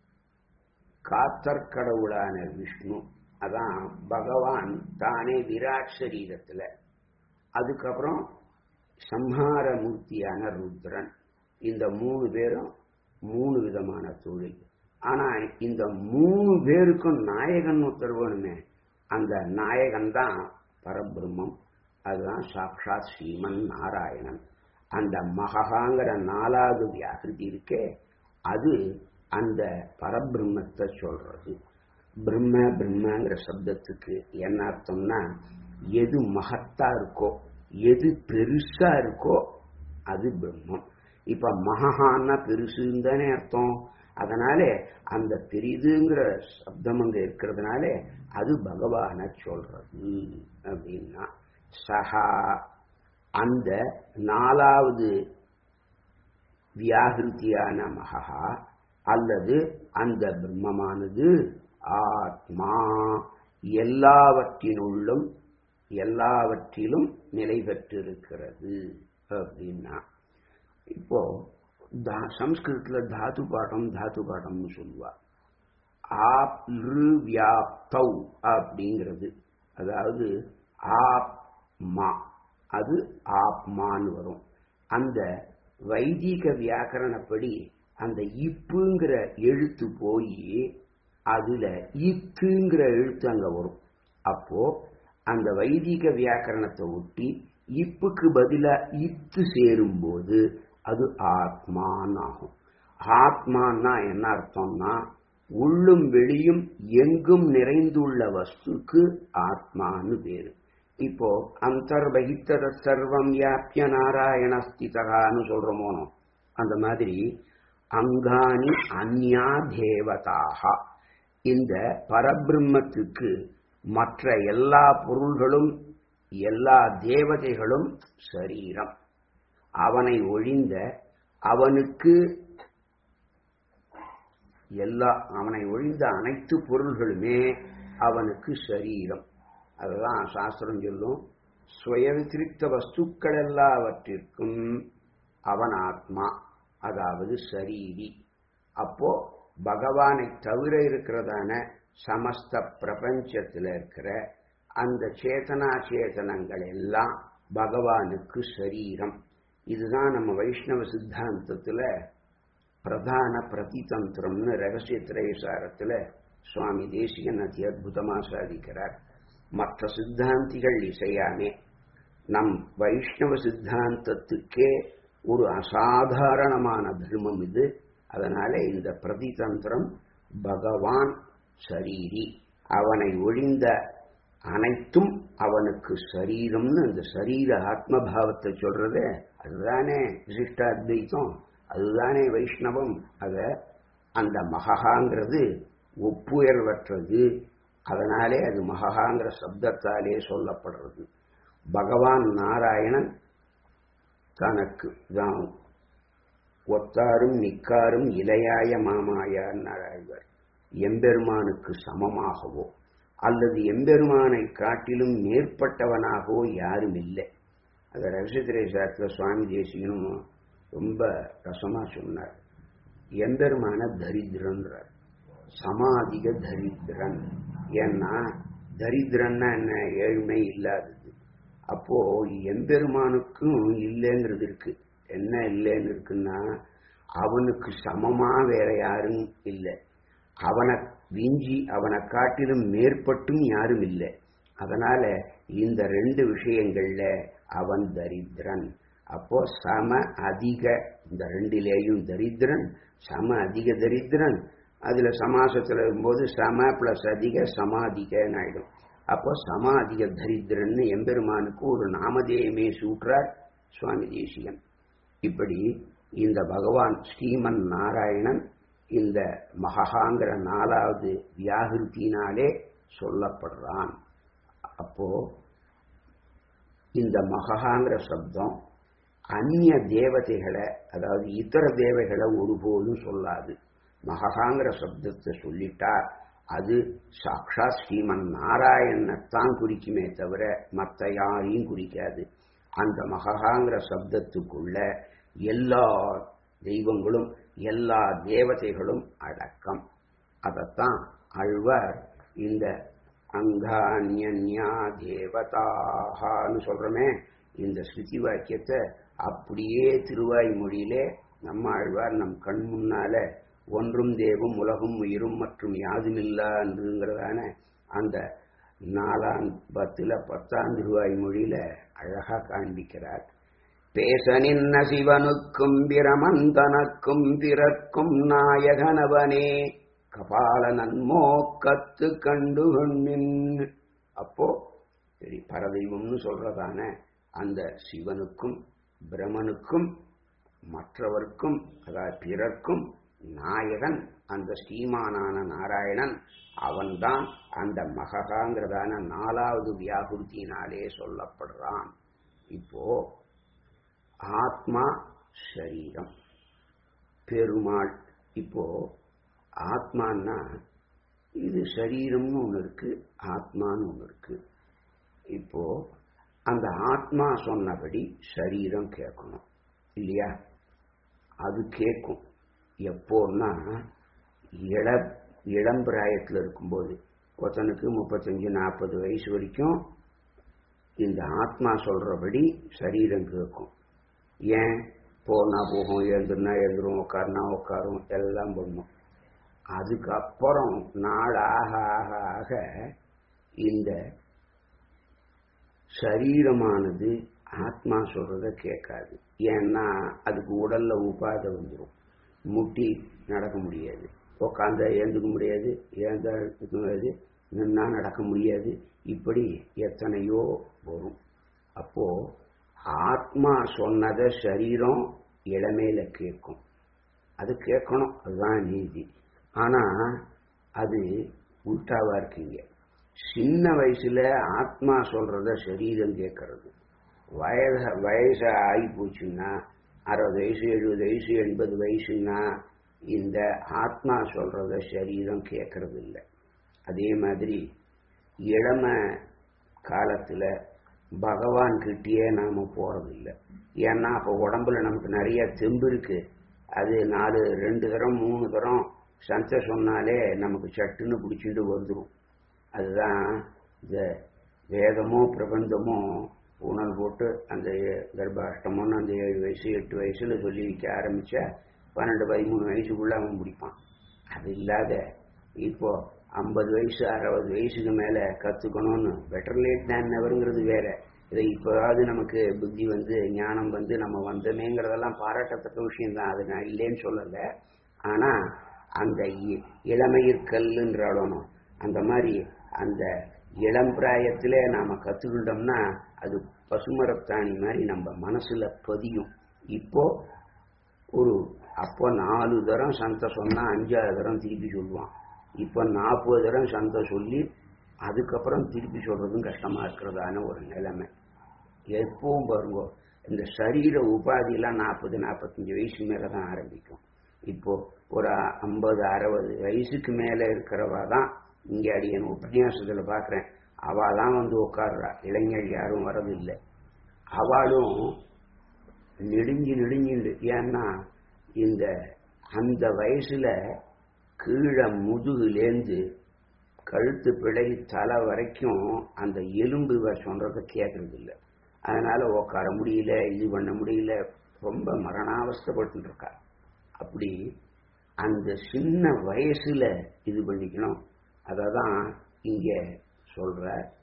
காத்தற் கடவுளான விஷ்ணு அதான் பகவான் தானே விராட் சரீரத்துல அதுக்கப்புறம் சம்ஹார மூர்த்தியான ருத்ரன் இந்த மூணு பேரும் மூணு விதமான தொழில் ஆனா இந்த மூணு பேருக்கும் நாயகன் ஒருத்தர் வேணுமே அந்த நாயகன் தான் பரபிரம்மம் அதுதான் சாட்சாத் ஸ்ரீமன் நாராயணன் அந்த மகாங்கிற நாலாவது வியாகிருதி இருக்கே அது அந்த பரபிரம்மத்தை சொல்றது பிரம்ம பிரம்மங்கிற சப்தத்துக்கு என்ன அர்த்தம்னா எது மகத்தா இருக்கோ எது பெருசா இருக்கோ அது பிரம்மம் இப்ப மகான்னா பெருசுன்னு தானே அர்த்தம் அதனால அந்த பெரிதுங்கிற சப்தம் அங்க இருக்கிறதுனால அது பகவான சொல்றது அப்படின்னா சஹா அந்த நாலாவது வியாகிருத்தியான மகா அல்லது அந்த பிரம்மமானது ஆத்மா எல்லாவற்றினுள்ளும் எல்லாவற்றிலும் நிலை பெற்றிருக்கிறது அப்படின்னா இப்போ சம்ஸ்கிருதத்துல தாத்து பாடம் தாத்து பாடம்னு சொல்லுவா ஆப் வியாப்தௌ அப்படிங்கிறது அதாவது ஆப்மா அது ஆப்மான்னு வரும் அந்த வைதிக வியாக்கரணப்படி அந்த இப்புங்கிற எழுத்து போய் அதுல இத்துங்கிற எழுத்து அங்க வரும் அப்போ அந்த வைதிக வியாக்கரணத்தை ஒட்டி இப்புக்கு பதிலா இத்து சேரும்போது அது ஆத்மான் ஆகும் ஆத்மான்னா என்ன அர்த்தம்னா உள்ளும் வெளியும் எங்கும் நிறைந்துள்ள வஸ்துக்கு ஆத்மான்னு பேரு இப்போ அந்தர்பகித்தத சர்வம் வியாபிய நாராயண ஸ்திதகான்னு சொல்றோமோனோ அந்த மாதிரி அங்காணி அந்யா தேவதாக இந்த பரபிரம்மத்துக்கு மற்ற எல்லா பொருள்களும் எல்லா தேவதைகளும் சரீரம் அவனை ஒழிந்த அவனுக்கு எல்லா அவனை ஒழிந்த அனைத்து பொருள்களுமே அவனுக்கு சரீரம் அதுதான் சாஸ்திரம் சொல்லும் சுயவித்திரிக்த வஸ்துக்கள் எல்லாவற்றிற்கும் அவன் ஆத்மா அதாவது சரீரி அப்போ பகவானை தவிர இருக்கிறதான சமஸ்த பிரபஞ்சத்தில் இருக்கிற அந்த சேதனா சேதனங்கள் எல்லாம் பகவானுக்கு சரீரம் இதுதான் நம்ம வைஷ்ணவ சித்தாந்தத்துல பிரதான பிரதிதந்திரம்னு ரகசிய திரைசாரத்துல சுவாமி தேசிகன் அதி அற்புதமா சாதிக்கிறார் மற்ற சித்தாந்திகள் இசையாமே நம் வைஷ்ணவ சித்தாந்தத்துக்கே ஒரு அசாதாரணமான தர்மம் இது அதனால இந்த பிரதிதந்திரம் பகவான் சரீரி அவனை ஒழிந்த அனைத்தும் அவனுக்கு சரீரம்னு அந்த சரீர ஆத்மபாவத்தை சொல்றது அதுதானே விசிஷ்டாத்வைத்தம் அதுதானே வைஷ்ணவம் அத அந்த மகஹாங்கிறது ஒப்புயர்வற்றது அதனாலே அது மகஹாங்கிற சப்தத்தாலே சொல்லப்படுறது பகவான் நாராயணன் தனக்கு தான் ஒத்தாரும் நிக்காரும் இலையாய மாமாயார் நாராயவர் எம்பெருமானுக்கு சமமாகவோ அல்லது எம்பெருமானை காட்டிலும் மேற்பட்டவனாகவோ யாரும் இல்லை அதை ரகசியத்திரேசாரத்தில் சுவாமி தேசிகனும் ரொம்ப ரசமா சொன்னார் எம்பெருமான தரித்திரன்றார் சமாதிக தரித்திரன் ஏன்னா தரித்திரன்னா என்ன ஏழ்மை இல்லாதது அப்போ எம்பெருமானுக்கும் இல்லைங்கிறது இருக்கு என்ன இல்லைன்னு இருக்குன்னா அவனுக்கு சமமா வேற யாரும் இல்லை அவனை விஞ்சி அவனை காட்டிலும் மேற்பட்டும் யாரும் இல்லை அதனால இந்த ரெண்டு விஷயங்கள்ல அவன் தரித்திரன் அப்போ சம அதிக இந்த ரெண்டிலேயும் தரித்திரன் சம அதிக தரித்திரன் அதுல சமாசத்துல இருக்கும்போது சம பிளஸ் அதிக சமாதிகன்னு ஆயிடும் அப்போ சமாதிக தரித்திரன் எம்பெருமானுக்கு ஒரு நாமதேயமே சூட்டுறார் சுவாமி தேசிகன் இப்படி இந்த பகவான் ஸ்ரீமன் நாராயணன் இந்த மகஹாங்கிற நாலாவது வியாகிருத்தினாலே சொல்லப்படுறான் அப்போ இந்த மகஹாங்கிற சப்தம் அந்நிய தேவதைகளை அதாவது இதர தேவைகளை ஒருபோதும் சொல்லாது மகஹாங்கிற சப்தத்தை சொல்லிட்டா அது சாக்ஷா ஸ்ரீமன் நாராயணத்தான் குறிக்குமே தவிர மற்ற யாரையும் குறிக்காது அந்த மகஹாங்கிற சப்தத்துக்குள்ள எல்லா தெய்வங்களும் எல்லா தேவதைகளும் அடக்கம் அதத்தான் அழ்வர் இந்த அங்கான்யா தேவதாகான்னு சொல்றோமே இந்த ஸ்ருதி வாக்கியத்தை அப்படியே திருவாய் மொழியிலே நம்ம ஆழ்வார் நம் கண் முன்னால ஒன்றும் தேவும் உலகும் உயிரும் மற்றும் யாதுமில்லான்றதுங்கிறதான அந்த நாலாம் பத்துல பத்தாம் திருவாய் மொழியில அழகா காண்பிக்கிறார் பேச நின்ன சிவனுக்கும் பிரமந்தனக்கும் பிறக்கும் நாயகனவனே கபால நன்மோக்கத்து கண்டு கொண்டின் அப்போ சரி பரதெய்வம்னு சொல்றதான அந்த சிவனுக்கும் பிரமனுக்கும் மற்றவர்க்கும் அதாவது பிறர்க்கும் நாயகன் அந்த ஸ்ரீமானான நாராயணன் அவன்தான் அந்த மககாங்கிறதான நாலாவது வியாகுர்த்தினாலே சொல்லப்படுறான் இப்போ ஆத்மா சரீரம் பெருமாள் இப்போ ஆத்மான்னா இது சரீரம்னு ஒன்று இருக்கு ஆத்மான்னு ஒன்று இருக்கு இப்போ அந்த ஆத்மா சொன்னபடி சரீரம் கேட்கணும் இல்லையா அது கேட்கும் எப்போன்னா இள இளம் பிராயத்தில் இருக்கும்போது ஒருத்தனுக்கு முப்பத்தஞ்சு நாற்பது வயசு வரைக்கும் இந்த ஆத்மா சொல்றபடி சரீரம் கேட்கும் ஏன் போனா போகும் எழுந்துனா எழுந்துரும் உட்காருனா உட்காரும் எல்லாம் பண்ணும் அதுக்கப்புறம் நாள் ஆக ஆக ஆக இந்த சரீரமானது ஆத்மா சொல்றத கேட்காது ஏன்னா அதுக்கு உடல்ல உபாத வந்துடும் முட்டி நடக்க முடியாது உட்காந்த ஏந்துக்க முடியாது ஏந்த முடியாது நின்னா நடக்க முடியாது இப்படி எத்தனையோ வரும் அப்போ ஆத்மா சொன்னத சரீரம் இளமையில கேட்கும் அது கேட்கணும் அதுதான் நீதி ஆனா அது உல்டாவா இருக்கீங்க சின்ன வயசுல ஆத்மா சொல்றத சரீரம் கேட்கறது வயத வயசு ஆகி போச்சுன்னா அறுபது வயசு எழுபது வயசு எண்பது வயசுன்னா இந்த ஆத்மா சொல்றத சரீரம் கேட்கறது இல்லை அதே மாதிரி இளம காலத்துல பகவான் கிட்டேயே நாம போறதில்லை ஏன்னா அப்போ உடம்புல நமக்கு நிறைய தெம்பு இருக்கு அது நாலு ரெண்டு தரம் மூணு தரம் சந்தை சொன்னாலே நமக்கு சட்டுன்னு பிடிச்சிட்டு வந்துடும் அதுதான் இந்த வேதமோ பிரபந்தமோ உணவு போட்டு அந்த கர்ப்பாஷ்டமோன்னு அந்த ஏழு வயசு எட்டு வயசுல சொல்லி வைக்க ஆரம்பிச்சா பன்னெண்டு பதிமூணு வயசுக்குள்ள அவன் முடிப்பான் அது இல்லாத இப்போ ஐம்பது வயசு அறுபது வயசுக்கு மேல கத்துக்கணும்னு பெட்டர் லேட் தேன் நெவருங்கிறது வேற இதை இப்போதாவது நமக்கு புத்தி வந்து ஞானம் வந்து நம்ம வந்தமேங்கிறதெல்லாம் பாராட்டத்தக்க விஷயம் தான் அது நான் இல்லைன்னு சொல்லலை ஆனா அந்த இ- இளமயிர் கல்லுன்றணும் அந்த மாதிரி அந்த இளம் பிராயத்திலே நாம கத்துக்கிட்டோம்னா அது பசுமரத்தாணி மாதிரி நம்ம மனசுல பதியும் இப்போ ஒரு அப்போ நாலு தரம் சந்த சொன்னா அஞ்சாவது தரம் திருப்பி சொல்லுவான் இப்போ நாற்பது தரம் சந்த சொல்லி அதுக்கப்புறம் திருப்பி சொல்றதும் கஷ்டமா இருக்கிறதான ஒரு நிலைமை எப்பவும் பாருங்க இந்த சரீர உபாதியெல்லாம் நாற்பது நாற்பத்தஞ்சு வயசு மேல தான் ஆரம்பிக்கும் இப்போ ஒரு ஐம்பது அறுபது வயசுக்கு மேல இருக்கிறவா தான் இங்க அடியன் உபன்யாசத்துல பாக்குறேன் அவெல்லாம் வந்து உட்கார்றா இளைஞர் யாரும் வரதில்லை அவளும் நெடுங்கி நெடுங்கிண்டு ஏன்னா இந்த அந்த வயசுல கீழே முதுகுலேந்து கழுத்து பிழை தலை வரைக்கும் அந்த எலும்பு இவ சொல்றத கேட்கறது இல்லை அதனால உட்கார முடியல இது பண்ண முடியல ரொம்ப மரணாவஸ்தப்பட்டு இருக்கா அப்படி அந்த சின்ன வயசுல இது பண்ணிக்கணும் அததான் இங்க சொல்ற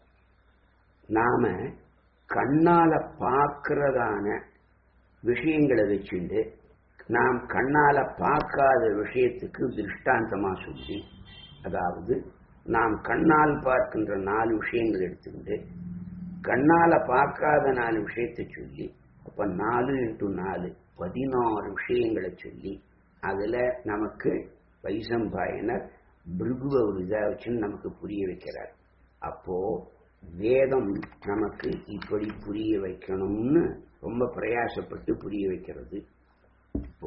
நாம கண்ணால பார்க்கிறதான விஷயங்களை வச்சுண்டு நாம் கண்ணால பார்க்காத விஷயத்துக்கு திருஷ்டாந்தமா சொல்லி அதாவது நாம் கண்ணால் பார்க்கின்ற நாலு விஷயங்கள் எடுத்துக்கிட்டு கண்ணால பார்க்காத நாலு விஷயத்தை சொல்லி அப்ப நாலு இன்ட்டு நாலு பதினாறு விஷயங்களை சொல்லி அதுல நமக்கு வைசம்பாயனர் பிருகுவ ஒரு இதா வச்சு நமக்கு புரிய வைக்கிறார் அப்போ வேதம் நமக்கு இப்படி புரிய வைக்கணும்னு ரொம்ப பிரயாசப்பட்டு புரிய வைக்கிறது இப்போ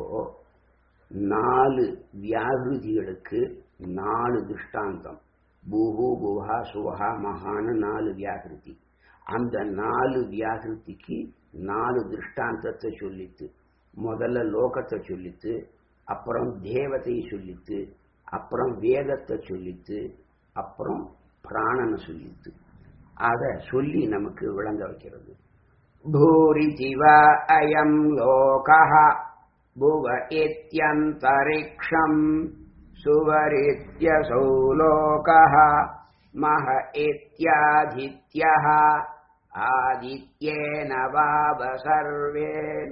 நாலு வியாகிருதிகளுக்கு நாலு திருஷ்டாந்தம் பூஹு புவஹா சுவஹா மகான்னு நாலு வியாகிருதி அந்த நாலு வியாகிருதிக்கு நாலு திருஷ்டாந்தத்தை சொல்லித்து முதல்ல லோகத்தை சொல்லித்து அப்புறம் தேவதையை சொல்லித்து அப்புறம் வேதத்தை சொல்லித்து அப்புறம் பிராணனை சொல்லித்து அத சொல்லி நமக்கு விளங்க வைக்கிறது பூரிதி வா அயம் லோகः புவ இத்யந்தரிக்ஷம் சுவரித்யசௌ லோகः மஹ இத்யாதித்யः ஆதித்யேன வாவ சர்வே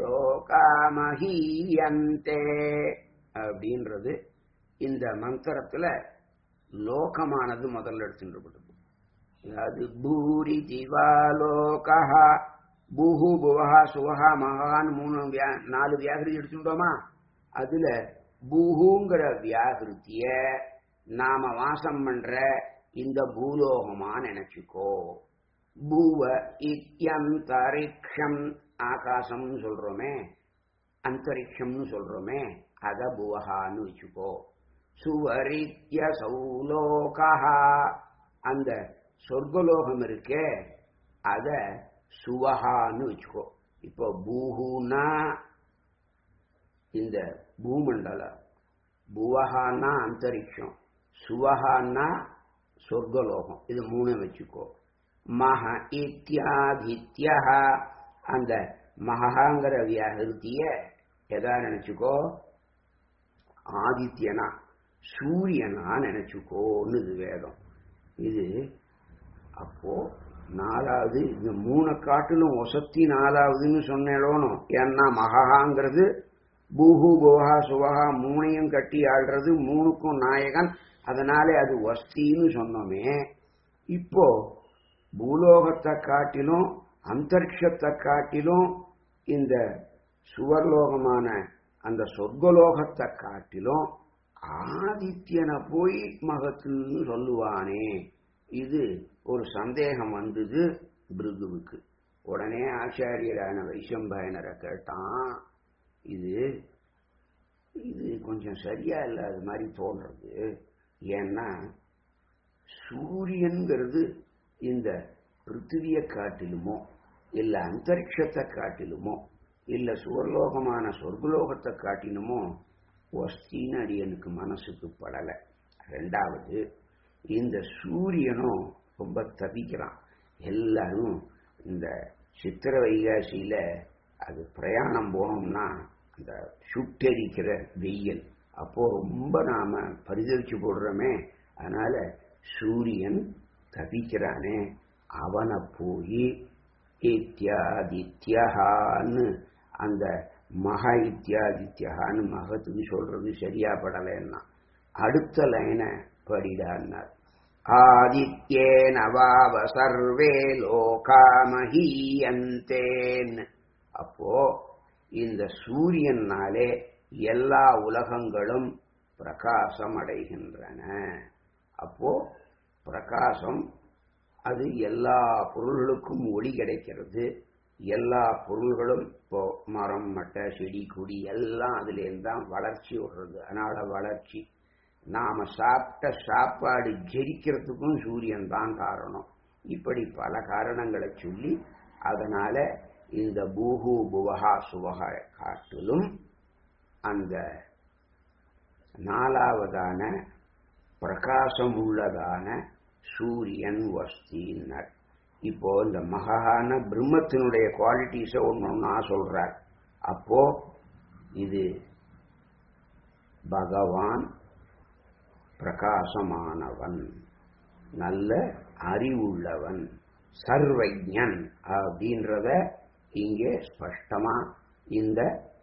லோகாமஹீயந்தே அப்படின்றது இந்த மந்திரத்துல லோகமானது முதல்ல எடுத்துட்டு அதாவது பூரி திவாலோகா பூஹு புவஹா சுவஹா மகான் மூணு வியா- நாலு வியாகிருதி எடுத்துட்டோமா அதுல பூஹுங்கிற வியாகிருத்திய நாம வாசம் பண்ற இந்த பூலோகமா நினைச்சுக்கோ பூவ இத்யந்தரிக்ஷம் ஆகாசம்னு சொல்றோமே அந்தரிக்ஷம்னு சொல்றோமே அத புவஹான்னு வச்சுக்கோ சுவரித்ய சௌலோகா அந்த சொர்க்கலோகம் இருக்கே அத சுவஹான்னு வச்சுக்கோ இப்போ பூஹுனா இந்த பூமண்டலம் புவஹான்னா அந்தரிக்ஷம் சுவஹான்னா சொர்க்கலோகம் இது மூணு வச்சுக்கோ மஹ இத்தியாதித்ய அந்த மகாங்கிற வியாகிருத்திய எதா நினைச்சுக்கோ ஆதித்யனா சூரியனா நினைச்சுக்கோன்னு இது வேதம் இது அப்போ நாலாவது இந்த மூணை காட்டிலும் ஒசத்தி நாலாவதுன்னு சொன்னேடோனும் ஏன்னா மகாங்கிறது பூஹு போஹா சுவஹா மூணையும் கட்டி ஆள்றது மூணுக்கும் நாயகன் அதனாலே அது வஸ்தின்னு சொன்னோமே இப்போ பூலோகத்தை காட்டிலும் அந்தரிக்ஷத்தை காட்டிலும் இந்த சுவர்லோகமான அந்த சொர்க்கலோகத்தை காட்டிலும் ஆதித்யனை போய் மகத்துன்னு சொல்லுவானே இது ஒரு சந்தேகம் வந்தது பிருகுவுக்கு உடனே ஆச்சாரியரான வைசம்பாயனரை கேட்டான் இது இது கொஞ்சம் சரியா இல்லாத மாதிரி தோன்றது ஏன்னா சூரியன்கிறது இந்த பிருத்திவியை காட்டிலுமோ இல்ல அந்தரிக்ஷத்தை காட்டிலுமோ இல்ல சுவர்லோகமான சொர்க்கலோகத்தை காட்டிலுமோ வஸ்தின்னு அடியனுக்கு மனசுக்கு படல ரெண்டாவது இந்த சூரியனும் ரொம்ப தவிக்கிறான் எல்லாரும் இந்த சித்திர வைகாசியில அது பிரயாணம் போனோம்னா அந்த சுட்டெரிக்கிற வெயில் அப்போ ரொம்ப நாம பரிதவிச்சு போடுறோமே அதனால சூரியன் தவிக்கிறானே அவனை போய் இத்தியாதித்யஹான்னு அந்த மக இத்தியாதித்யான்னு மகத்துக்கு சொல்றது சரியா படலைன்னா அடுத்த லைனை படிடான்னார் ஆதித்யே நவாவ சர்வே லோகாமஹீயந்தேன் அப்போ இந்த சூரியனாலே எல்லா உலகங்களும் பிரகாசம் அடைகின்றன அப்போ பிரகாசம் அது எல்லா பொருள்களுக்கும் ஒளி கிடைக்கிறது எல்லா பொருள்களும் இப்போ மரம் மட்டை செடி கொடி எல்லாம் அதுலேருந்து தான் வளர்ச்சி விடுறது அதனால வளர்ச்சி நாம சாப்பிட்ட சாப்பாடு ஜெரிக்கிறதுக்கும் சூரியன் தான் காரணம் இப்படி பல காரணங்களை சொல்லி அதனால இந்த பூஹு புவகா சுவகா காட்டிலும் அந்த நாலாவதான பிரகாசம் உள்ளதான சூரியன் வஸ்தினர் இப்போ இந்த மகான பிரம்மத்தினுடைய குவாலிட்டிஸை ஒன்று ஒன்றா சொல்றார் அப்போ இது பகவான் பிரகாசமானவன் நல்ல அறிவுள்ளவன் சர்வஜன் அப்படின்றத இங்கே ஸ்பஷ்டமா இந்த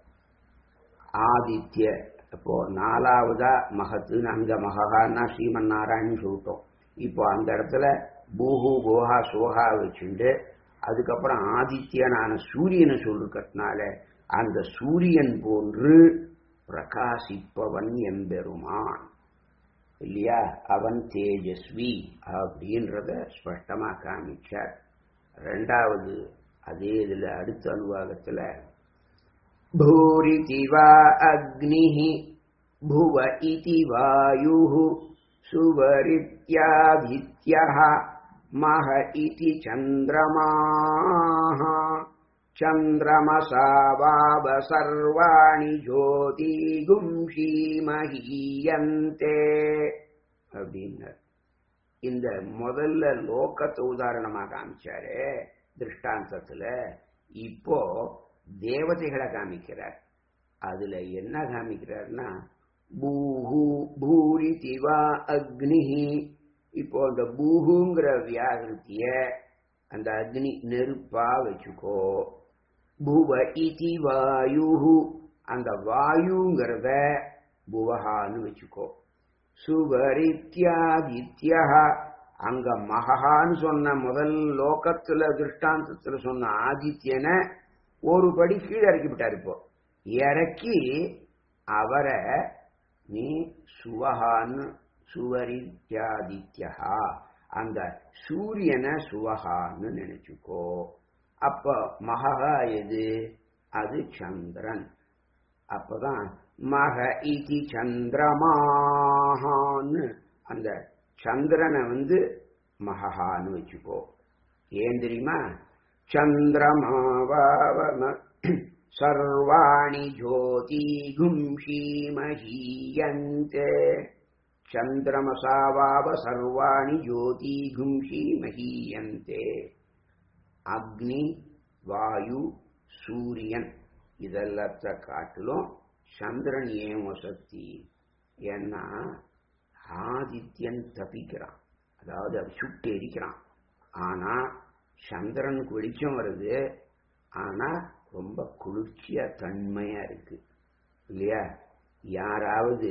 ஆதித்ய இப்போ நாலாவதா மகத்து அங்க மகான்னா ஸ்ரீமன் நாராயணன் சொல்லிட்டோம் இப்போ அந்த இடத்துல பூஹு கோஹா சோஹா வச்சுண்டு அதுக்கப்புறம் ஆதித்யனான சூரியனை சொல்லிருக்கிறதுனால அந்த சூரியன் போன்று பிரகாசிப்பவன் எம்பெருமான் இல்லையா அவன் தேஜஸ்வி அப்படின்றத ஸ்பஷ்டமா காமிச்சார் ரெண்டாவது அதே இதுல அடுத்த அனுவாகத்துல பூரிதி வா அக்னி புவ இதி வாயு சுவரித்யாதித்ய மக இதி சந்திரமாக சந்திரமசாவாவ சர்வாணி ஜோதிகும்ஷீமஹீயந்தே அப்படின்னார் இந்த முதல்ல லோகத்தை உதாரணமா காமிச்சாரு திருஷ்டாந்தத்துல இப்போ தேவதைகளை காமிக்கிறார் அதுல என்ன காமிக்கிறார்னா பூஹு பூரி திவா அக்னிஹி இப்போ அந்த பூஹுங்கிற வியாகிருத்திய அந்த அக்னி நெருப்பா வச்சுக்கோ புவ இதி வாயு அந்த வாயுங்கிறத புவஹான்னு வச்சுக்கோ சுவரித்யாதித்யா அங்க மகான்னு சொன்ன முதல் லோகத்துல திருஷ்டாந்தத்துல சொன்ன ஆதித்யனை ஒரு படி கீழே இறக்கி விட்டார் இப்போ இறக்கி அவரை நீ சுவஹான்னு சுவரித்யாதித்யா அந்த சூரியனை சுவஹான்னு நினைச்சுக்கோ அப்ப மகா எது அது சந்திரன் அப்பதான் மக இதி சந்திரமாகான்னு அந்த சந்திரனை வந்து மகான்னு வச்சுக்கோ ஏன் தெரியுமா சந்திரமாவாவம சர்வாணி ஜோதி கும்ஷீமஹீயந்தே சந்திரமசாவாவ சர்வாணி ஜோதி கும்ஷீமஹீயந்தே அக்னி வாயு சூரியன் இதெல்லாத்த காட்டிலும் சந்திரன் ஏன் வசதி ஏன்னா ஆதித்யன் தப்பிக்கிறான் அதாவது அது சுட்டு எரிக்கிறான் ஆனா சந்திரனுக்கு வெளிச்சம் வருது ஆனா ரொம்ப குளிர்ச்சியா தன்மையா இருக்கு இல்லையா யாராவது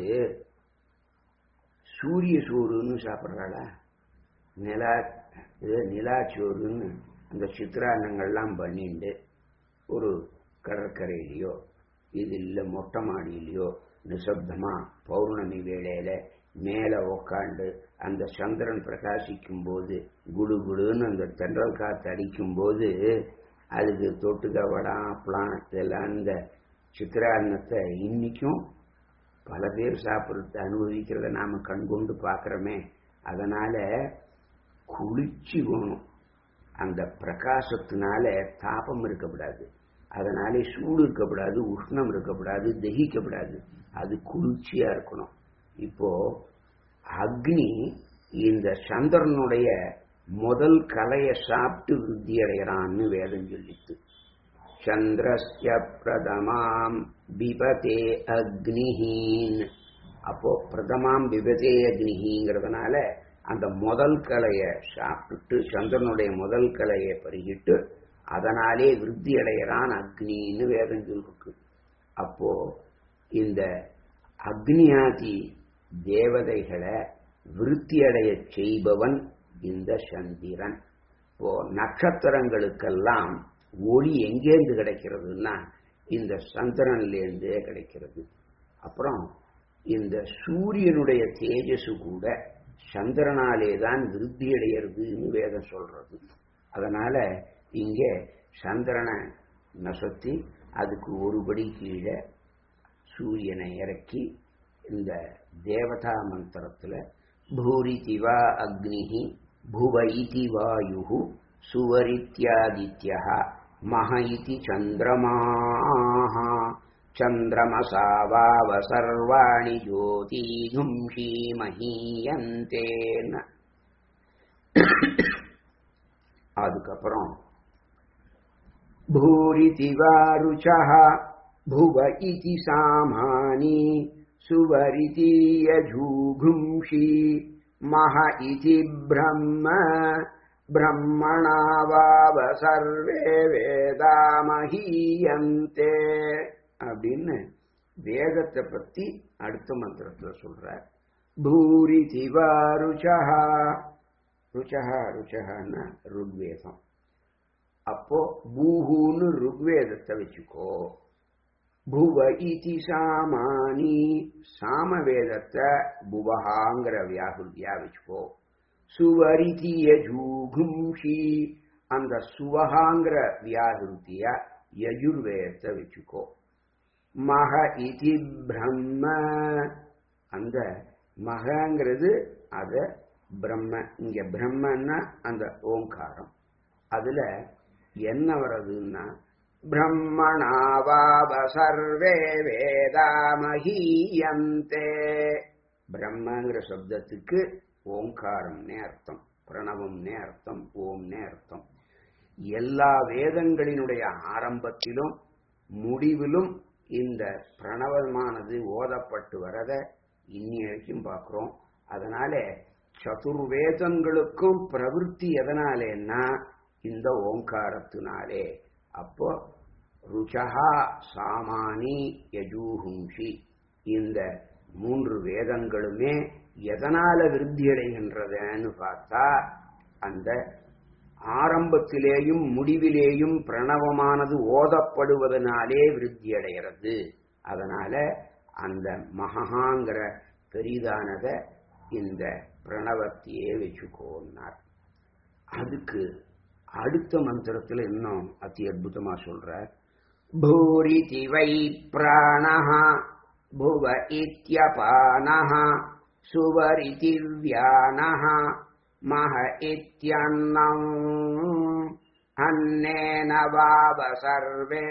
சூரிய சோறுன்னு சாப்பிட்றாளா நிலா இது நிலாச்சோறுன்னு அந்த சித்திரான்னங்கள்லாம் பண்ணிண்டு ஒரு கடற்கரையிலையோ இது இல்லை மொட்டை மாடியிலையோ நிசப்தமா பௌர்ணமி வேளையில மேல உக்காண்டு அந்த சந்திரன் பிரகாசிக்கும் போது குடு குடுன்னு அந்த தென்றல் காத்து அடிக்கும் போது அதுக்கு தொட்டுக்க வடம் அப்பளம் இதெல்லாம் இந்த சித்திரான்னத்தை இன்னைக்கும் பல பேர் சாப்பிட்றது அனுபவிக்கிறத நாம கண்கொண்டு பார்க்கிறோமே அதனால குளிச்சு வேணும் அந்த பிரகாசத்தினால தாபம் இருக்கக்கூடாது அதனாலே சூடு இருக்கக்கூடாது உஷ்ணம் இருக்கக்கூடாது தகிக்கப்படாது அது குளிர்ச்சியா இருக்கணும் இப்போ அக்னி இந்த சந்திரனுடைய முதல் கலையை சாப்பிட்டு விருத்தி அடைகிறான்னு வேதம் சொல்லித்து சந்திரஸ்ய பிரதமாம் பிபதே அக்னிஹீன் அப்போ பிரதமாம் பிபதே அக்னிஹிங்கிறதுனால அந்த முதல் கலையை சாப்பிட்டுட்டு சந்திரனுடைய முதல் கலையை பருகிட்டு அதனாலே விருத்தி அடைகிறான் அக்னின்னு வேதம் சொல்லிருக்கு அப்போ இந்த அக்னியாதி தேவதைகளை விருத்தியடைய செய்பவன் இந்த சந்திரன் இப்போ நட்சத்திரங்களுக்கெல்லாம் ஒளி எங்கேருந்து கிடைக்கிறதுன்னா இந்த சந்திரன்லேருந்தே கிடைக்கிறது அப்புறம் இந்த சூரியனுடைய தேஜசு கூட சந்திரனாலே தான் விருத்தி அடைகிறதுன்னு வேதம் சொல்றது அதனால இங்கே சந்திரனை நசத்தி அதுக்கு ஒருபடி கீழே சூரியனை இறக்கி இந்த தேவதா மந்திரத்துல பூரிதி வா அக்னிஹி புவ இதி வாயு சுவரித்யாதித்ய மக இதி சந்திரமாக சந்திரமசா வாவ சர்வாணி ஜோதிகும்ஷி மஹீயந்தேன அதுக்கப்புறம் भूरिति वारुचः भुव इति सामानि सुवरिति यजूघुंषि मह इति ब्रह्म ब्रह्मणा वाव सर्वे வேதாமஹீயந்தே அப்படின்னு வேதத்தை பத்தி அடுத்த மந்திரத்துல சொல்ற பூரி திவா ருச்சஹா ருச்சஹா ருச்சஹான்னா ருக்வேதம் அப்போ பூஹூன்னு ருக்வேதத்தை வச்சுக்கோ புவ இதி சாமானி சாமவேதத்தை புவஹாங்கிற வியாகுதியா வச்சுக்கோ சுவரிதி யஜூகும்ஷி அந்த சுவஹாங்கிற வியாகுதிய யஜுர்வேதத்தை வச்சுக்கோ மக இதி பிரம்ம அந்த மகங்கிறது அத பிரம்ம இங்க பிரம்மன்னா அந்த ஓங்காரம் அதுல என்ன வர்றதுன்னா பிரம்மணாவாவ சர்வே வேதாமஹீயந்தே பிரம்மங்கிற சப்தத்துக்கு ஓங்காரம்னே அர்த்தம் பிரணவம்னே அர்த்தம் ஓம்னே அர்த்தம் எல்லா வேதங்களினுடைய ஆரம்பத்திலும் முடிவிலும் இந்த பிரணவமானது ஓதப்பட்டு வரத இன்னி வரைக்கும் பார்க்கிறோம் அதனால சதுர்வேதங்களுக்கும் பிரவருத்தி எதனாலேன்னா இந்த ஓங்காரத்தினாலே அப்போ ருச்சகா சாமானி யஜூஹும்ஷி இந்த மூன்று வேதங்களுமே எதனால விருத்தி அடைகின்றதுன்னு பார்த்தா அந்த ஆரம்பத்திலேயும் முடிவிலேயும் பிரணவமானது ஓதப்படுவதனாலே விருத்தி அடைகிறது அதனால அந்த மகஹாங்கிற பெரிதானத இந்த பிரணவத்தையே வச்சுக்கோன்னார் அதுக்கு அடுத்த மந்திரத்துல இன்னும் அதி அற்புதமா சொல்ற பூரிதி வை பிராணஹ புவ இத்யபானஹ சுவரிதி வியானஹ மக இத்யன்னம் அன்னேன வாவ சர்வே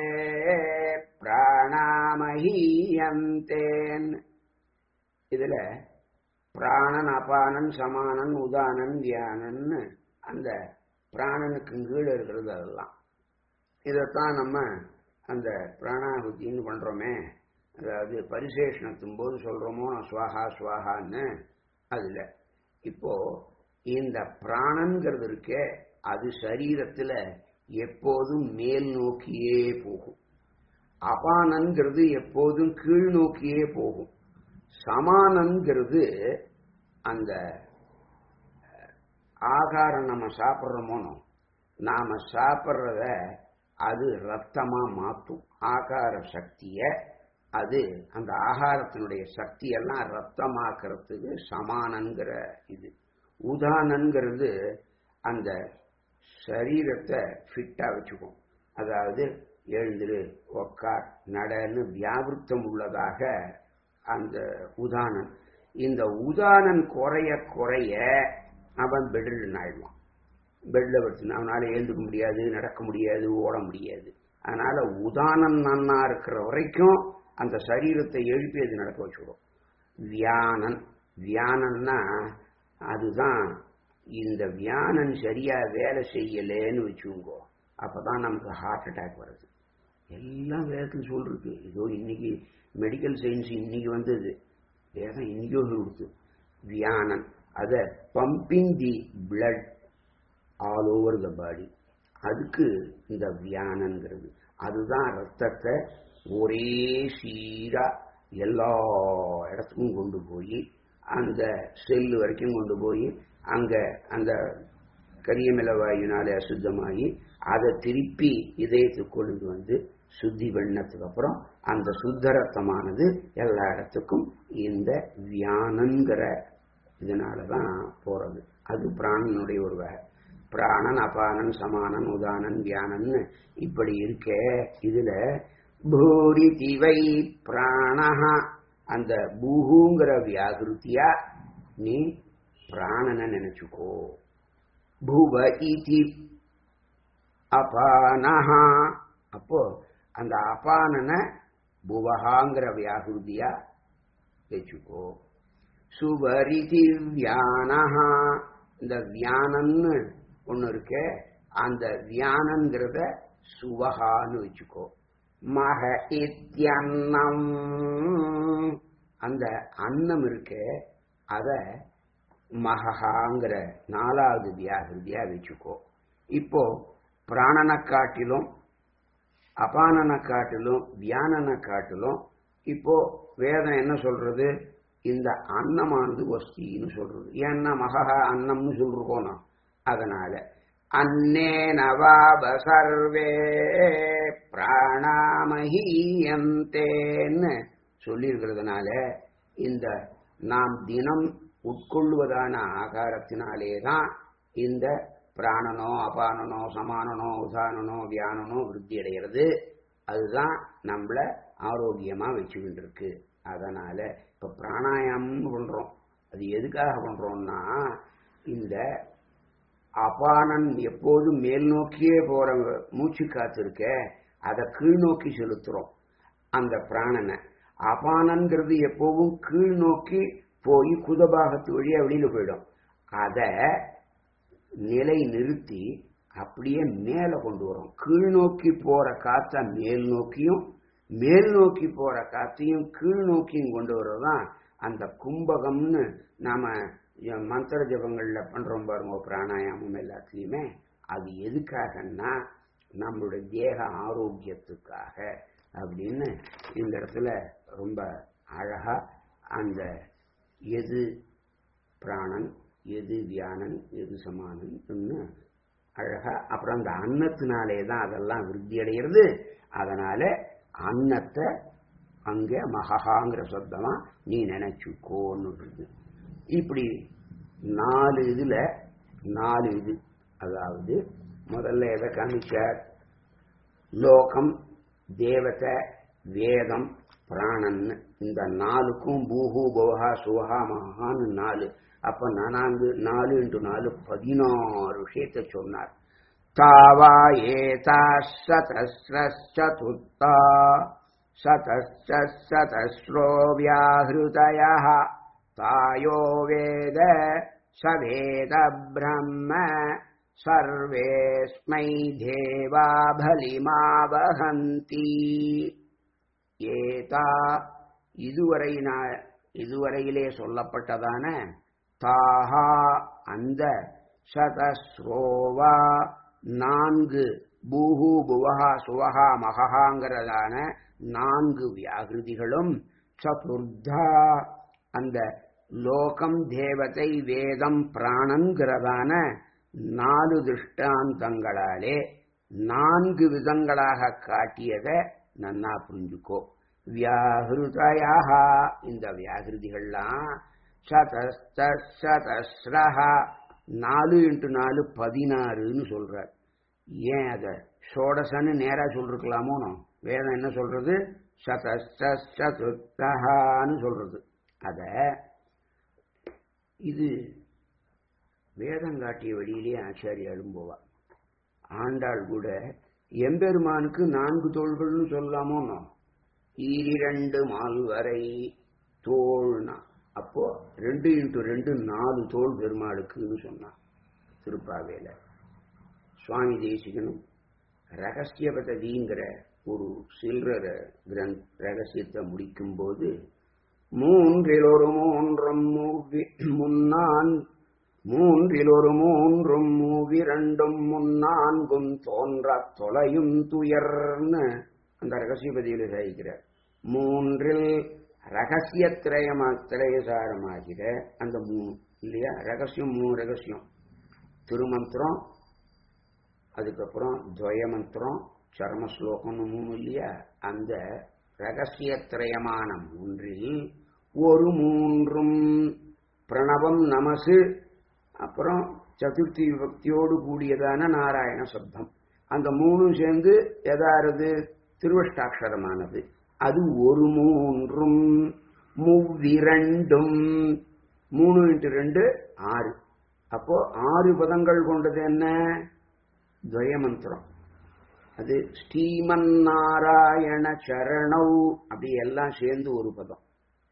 பிராணாமஹீயந்தேன் இதுல பிராணன் அபானன் சமானன் உதானன் வியானன்னு அந்த பிராணனுக்கு கீழே இருக்கிறது அதெல்லாம் இதைத்தான் நம்ம அந்த பிராணாபுத்தின்னு பண்றோமே அதாவது பரிசேஷனத்தும் போது சொல்றோமோ சுவாகா சுவாகான்னு அதுல இப்போ இந்த பிராணங்கிறது இருக்கே அது சரீரத்துல எப்போதும் மேல் நோக்கியே போகும் அபானங்கிறது எப்போதும் கீழ் நோக்கியே போகும் சமானங்கிறது அந்த ஆகாரம் நம்ம சாப்பிட்றோமோனோ நாம சாப்பிட்றத அது ரத்தமா மாற்றும் ஆகார சக்திய அது அந்த ஆகாரத்தினுடைய சக்தியெல்லாம் ரத்தமாக்குறதுக்கு சமானங்கிற இது உதானங்கிறது அந்த சரீரத்தை ஃபிட்டா வச்சுக்கும் அதாவது எழுந்திரு உக்கார் நடன்னு வியாபிருத்தம் உள்ளதாக அந்த உதானன் இந்த உதானன் குறைய குறைய அவன் பெட்ரில் ஆயிடுவான் பெட்ல படுத்து அவனால எழுந்துக்க முடியாது நடக்க முடியாது ஓட முடியாது அதனால உதானம் நன்னா இருக்கிற வரைக்கும் அந்த சரீரத்தை எழுப்பி அது நடக்க வச்சுடும் வியானன் வியானன்னா அதுதான் இந்த வியானன் சரியா வேலை செய்யலேன்னு வச்சுக்கோ அப்பதான் நமக்கு ஹார்ட் அட்டாக் வருது எல்லாம் வேதத்தில் சொல்றது ஏதோ இன்னைக்கு மெடிக்கல் சயின்ஸ் இன்னைக்கு வந்தது வேதம் இன்னைக்கோ கொடுத்து வியானன் அத pumping the blood all over the body அதுக்கு இந்த வியானங்கிறது அதுதான் ரத்தத்தை ஒரே சீரா எல்லா இடத்துக்கும் கொண்டு போய் அந்த செல்லு வரைக்கும் கொண்டு போய் அங்க அந்த கரியமில வாயுனாலே அசுத்தமாகி அதை திருப்பி இதயத்துக்கு கொண்டு வந்து சுத்தி பண்ணதுக்கு அப்புறம் அந்த சுத்த ரத்தமானது எல்லா இடத்துக்கும் இந்த வியானங்கிற இதனாலதான் போறது அது பிராணனுடைய ஒரு வகை பிராணன் அபானன் சமானன் உதானன் வியானன் இப்படி இருக்க இதுல பூரி திவை பிராணஹா அந்த பூஹுங்கிற வியாகிருத்தியா நீ பிராணனை நினைச்சுக்கோ பூவ இதி அபானஹா அப்போ அந்த அபானனை புவஹாங்கிற வியாகிருதியா வச்சுக்கோ சுவரிதி வியானஹா இந்த வியானன்னு ஒண்ணு இருக்கே அந்த வியானங்கிறத சுவஹான்னு வச்சுக்கோ மக இத்தியன்னம் அந்த அன்னம் இருக்கே அத மகஹாங்கிற நாலாவது வியாகிருதியா வச்சுக்கோ இப்போ பிராணனை காட்டிலும் அபானனை காட்டிலும் வியானனை காட்டிலும் இப்போ வேதம் என்ன சொல்றது இந்த அன்னமானது வஸ்தின்னு சொல்றது ஏன்னா மகா அன்னம்னு சொல்றோம் நான் அதனால அன்னே நவாப சர்வே பிராணாமஹீயந்தேன்னு சொல்லியிருக்கிறதுனால இந்த நாம் தினம் உட்கொள்வதான ஆகாரத்தினாலே தான் இந்த பிராணனோ அபானனோ சமானனோ உதானனோ வியானனோ விருத்தி அடைகிறது அதுதான் நம்மள ஆரோக்கியமா வச்சுக்கிட்டு இருக்கு அதனால இப்ப பிராணாயாமம் பண்றோம் அது எதுக்காக பண்றோம்னா இந்த அபானன் எப்போதும் மேல் நோக்கியே போற மூச்சு காத்து இருக்க அதை கீழ் நோக்கி செலுத்துறோம் அந்த பிராணனை அபானன்கிறது எப்பவும் கீழ் நோக்கி போய் குதபாகத்து வழியா வெளியில போயிடும் அத நிலை நிறுத்தி அப்படியே மேல கொண்டு வரும் கீழ் நோக்கி போற காத்த மேல் நோக்கியும் மேல் நோக்கி போற காத்தையும் கீழ் நோக்கியும் கொண்டு வர்றதுதான் அந்த கும்பகம்னு நாம மந்திர ஜபங்கள்ல பண்றோம் பாருங்க பிராணாயாமம் எல்லாத்துலயுமே அது எதுக்காகன்னா நம்மளுடைய தேக ஆரோக்கியத்துக்காக அப்படின்னு இந்த இடத்துல ரொம்ப அழகா அந்த எது பிராணன் எது வியானன் எது சமானன் அழகா அப்புறம் அந்த அன்னத்தினாலே தான் அதெல்லாம் விருத்தி அடைகிறது அதனால அன்னத்தை அங்க மகஹாங்கிற சப்தமா நீ நினைச்சுக்கோன்னு இப்படி நாலு இதுல நாலு இது அதாவது முதல்ல எதை காமிச்சார் லோகம் தேவதை வேதம் பிராணன் இந்த நாலுக்கும் பூஹு பவஹா சுவஹா மகான்னு நாலு அப்ப நான்கு நாலு இன்டு நாலு பதினாறு விஷயத்தை சொன்னார் தாவா ஏதா சதஸ்ரதுத்தா சதஸ்ரோ வியாஹிருதய தாயோ வேத சவேத பிரம்ம சர்வேஸ்மை தேவா பலிமாவகந்தி ஏதா இதுவரை இதுவரையிலே சொல்லப்பட்டதான தாஹா அந்த சதஸ்ரோவா நான்கு பூஹு புவஹா சுவஹா மகஹாங்கிறதான நான்கு வியாகிருதிகளும் சதுர்தா அந்த லோகம் தேவதை வேதம் பிராணங்கிறதான நாலு திருஷ்டாந்தங்களாலே நான்கு விதங்களாக காட்டியதை நன்னா புரிஞ்சுக்கோ வியாகிருதயாக இந்த வியாகிருதிகள்லாம் சதஸ்ரஹா நாலு இன்ட்டு நாலு பதினாறுன்னு சொல்றார் ஏன் அத ஷோடசன்னு நேரா சொல்லிருக்கலாமோ வேதம் என்ன சொல்றது சதஸ்ரஹான்னு சொல்றது அத இது வேதம் காட்டிய வழியிலே ஆச்சாரியாலும் போவா ஆண்டாள் கூட எம்பெருமானுக்கு நான்கு தோள்கள்னு சொல்லலாமோ ஈரிரண்டு மால்வரை தோள்னா அப்போ ரெண்டு இன்ட்டு ரெண்டு நாலு தோல் பெருமாளுக்குன்னு சொன்னான் திருப்பாவேல சுவாமி தேசிகனும் ரகசியபததிங்கிற ஒரு சில்ற கிரந்த் ரகசியத்தை முடிக்கும் போது மூன்றில் ஒரு மூன்றும் முன்னான் மூன்றில் ஒரு மூன்றும் மூவிரண்டும் முன்னான்கும் தோன்ற தொலையும் துயர்னு அந்த ரகசியபதியில சாதிக்கிறார் மூன்றில் ரகசியத்திரயமா திரயசாரமாகிற அந்த மூணு இல்லையா ரகசியம் மூணு ரகசியம் திருமந்திரம் அதுக்கப்புறம் துவய மந்திரம் சர்ம ஸ்லோகம்னு மூணு இல்லையா அந்த ரகசியத்திரயமான மூன்றில் ஒரு மூன்றும் பிரணவம் நமசு அப்புறம் சதுர்த்தி விபக்தியோடு கூடியதான நாராயண சப்தம் அந்த மூணும் சேர்ந்து எதாரது திருவஷ்டாட்சரமானது அது ஒரு மூன்றும் மூவிரண்டும் மூணு இன்ட்டு ரெண்டு ஆறு அப்போ ஆறு பதங்கள் கொண்டது என்ன துவயமந்திரம் அது ஸ்ரீமன் நாராயண சரணவ் அப்படி எல்லாம் சேர்ந்து ஒரு பதம்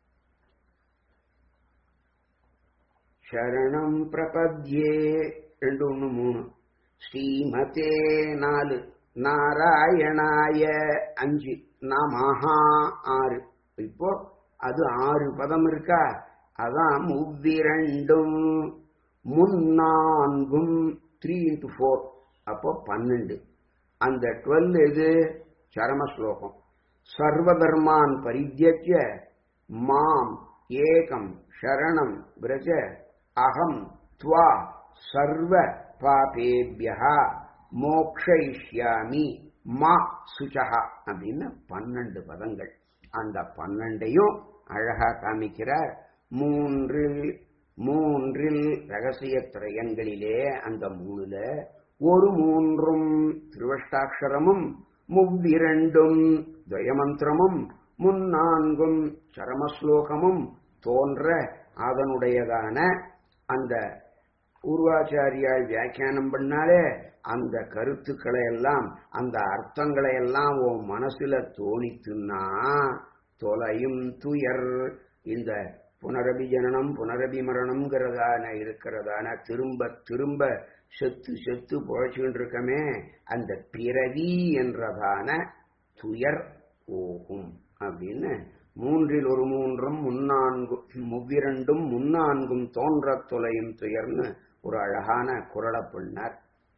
சரணம் பிரபத்யே ரெண்டு ஒன்று மூணு ஸ்ரீமதே நாலு நாராயணாய அஞ்சு நமஹா ஆறு இப்போ அது ஆறு பதம் இருக்கா அதான் முவ்விரண்டும் முன்னான்கும் த்ரீ இன்ட்டு ஃபோர் அப்போ பன்னெண்டு அந்த டுவெல் இது சரம ஸ்லோகம் சர்வதர்மான் பரித்தியஜ்ய மாம் ஏகம் சரணம் பிரஜ அகம் துவா சர்வ பாபேபியா மோக்ஷயிஷ்யாமி மா சுச்சகா அப்படின்னு பன்னெண்டு பதங்கள் அந்த பன்னெண்டையும் அழகா காமிக்கிறார் மூன்றில் மூன்றில் ரகசிய திரயங்களிலே அந்த மூணுல ஒரு மூன்றும் திருவஷ்டாட்சரமும் முவ்விரண்டும் துவயமந்திரமும் முன்னான்கும் சரமஸ்லோகமும் தோன்ற அதனுடையதான அந்த பூர்வாச்சாரியால் வியாக்கியானம் பண்ணாலே அந்த கருத்துக்களை எல்லாம் அந்த அர்த்தங்களை எல்லாம் உன் மனசுல தோணித்துன்னா தொலையும் துயர் இந்த புனரபி ஜனனம் புனரபி மரணம்ங்கிறதான இருக்கிறதான திரும்ப திரும்ப செத்து செத்து புழைச்சுக்கிட்டு இருக்கமே அந்த பிறவி என்றதான துயர் போகும் அப்படின்னு மூன்றில் ஒரு மூன்றும் முன்னான்கும் முவ்விரண்டும் முன்னான்கும் தோன்றத் தொலையும் துயர்னு ஒரு அழகான குரலை பண்ணார்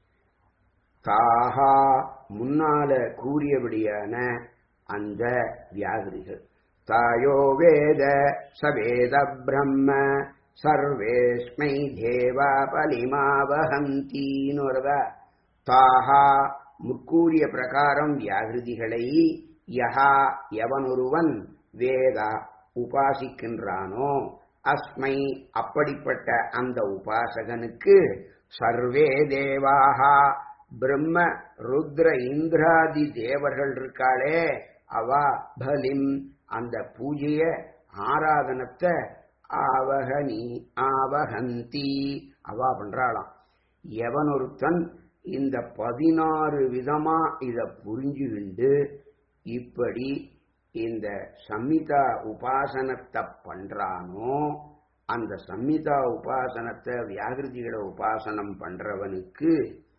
தாகா முன்னால கூறியபடியான அந்த வியாதிரிகள் தாயோ வேத சவேத பிரம்ம சர்வேஸ்மை தேவா பலிமாவஹந்தின்னு வருதா தாகா முற்கூறிய பிரகாரம் வியாகிருதிகளை யஹா எவனொருவன் வேதா உபாசிக்கின்றானோ அஸ்மை அப்படிப்பட்ட அந்த உபாசகனுக்கு சர்வே தேவாகா பிரம்ம ருத்ர இந்திராதி தேவர்கள் இருக்காளே அவா பலிம் அந்த பூஜைய ஆராதனத்தை ஆவகனி ஆவகந்தி அவா பண்றாளாம் எவன் ஒருத்தன் இந்த பதினாறு விதமா இத புரிஞ்சுகிண்டு இப்படி இந்த சம்மிதா உபாசனத்தை பண்றானோ அந்த சம்மிதா உபாசனத்தை வியாகிருதிகளை உபாசனம் பண்றவனுக்கு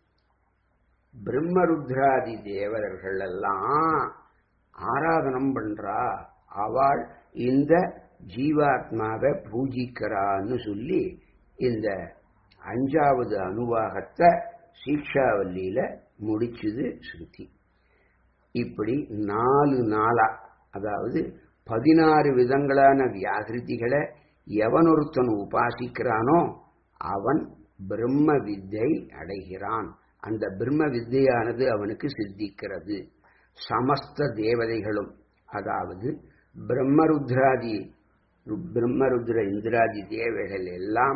பிரம்மருத்ராதி தேவர்கள் எல்லாம் ஆராதனம் பண்றா அவள் இந்த ஜீவாத்மாவை பூஜிக்கிறான்னு சொல்லி இந்த அஞ்சாவது அனுவாகத்தை சீக்ஷாவல்லியில முடிச்சுது ஸ்ருதி இப்படி நாலு நாளா அதாவது பதினாறு விதங்களான வியாகிருதிகளை எவனொருத்தன் உபாசிக்கிறானோ அவன் பிரம்ம வித்தை அடைகிறான் அந்த பிரம்ம வித்தையானது அவனுக்கு சித்திக்கிறது சமஸ்த தேவதைகளும் அதாவது பிரம்மருத்ராதி பிரம்மருத்ர இந்திராதி தேவைகள் எல்லாம்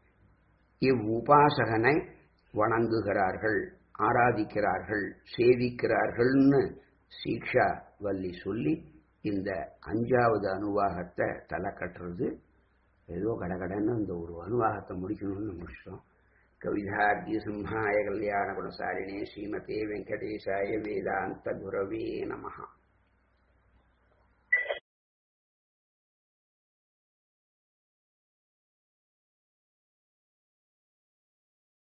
இவ்வுபாசகனை வணங்குகிறார்கள் ஆராதிக்கிறார்கள் சேவிக்கிறார்கள்னு சீக்ஷா வள்ளி சொல்லி இந்த அஞ்சாவது அனுவாகத்தை தலை கட்டுறது ஏதோ கடகடன்னு அந்த ஒரு அனுவாகத்தை முடிக்கணும்னு முடிச்சிட்டோம் கவிதார்த்தி சிம்ஹாய கல்யாண குணசாலினே ஸ்ரீமதே வெங்கடேசாய வேதாந்த குரவே நமஹா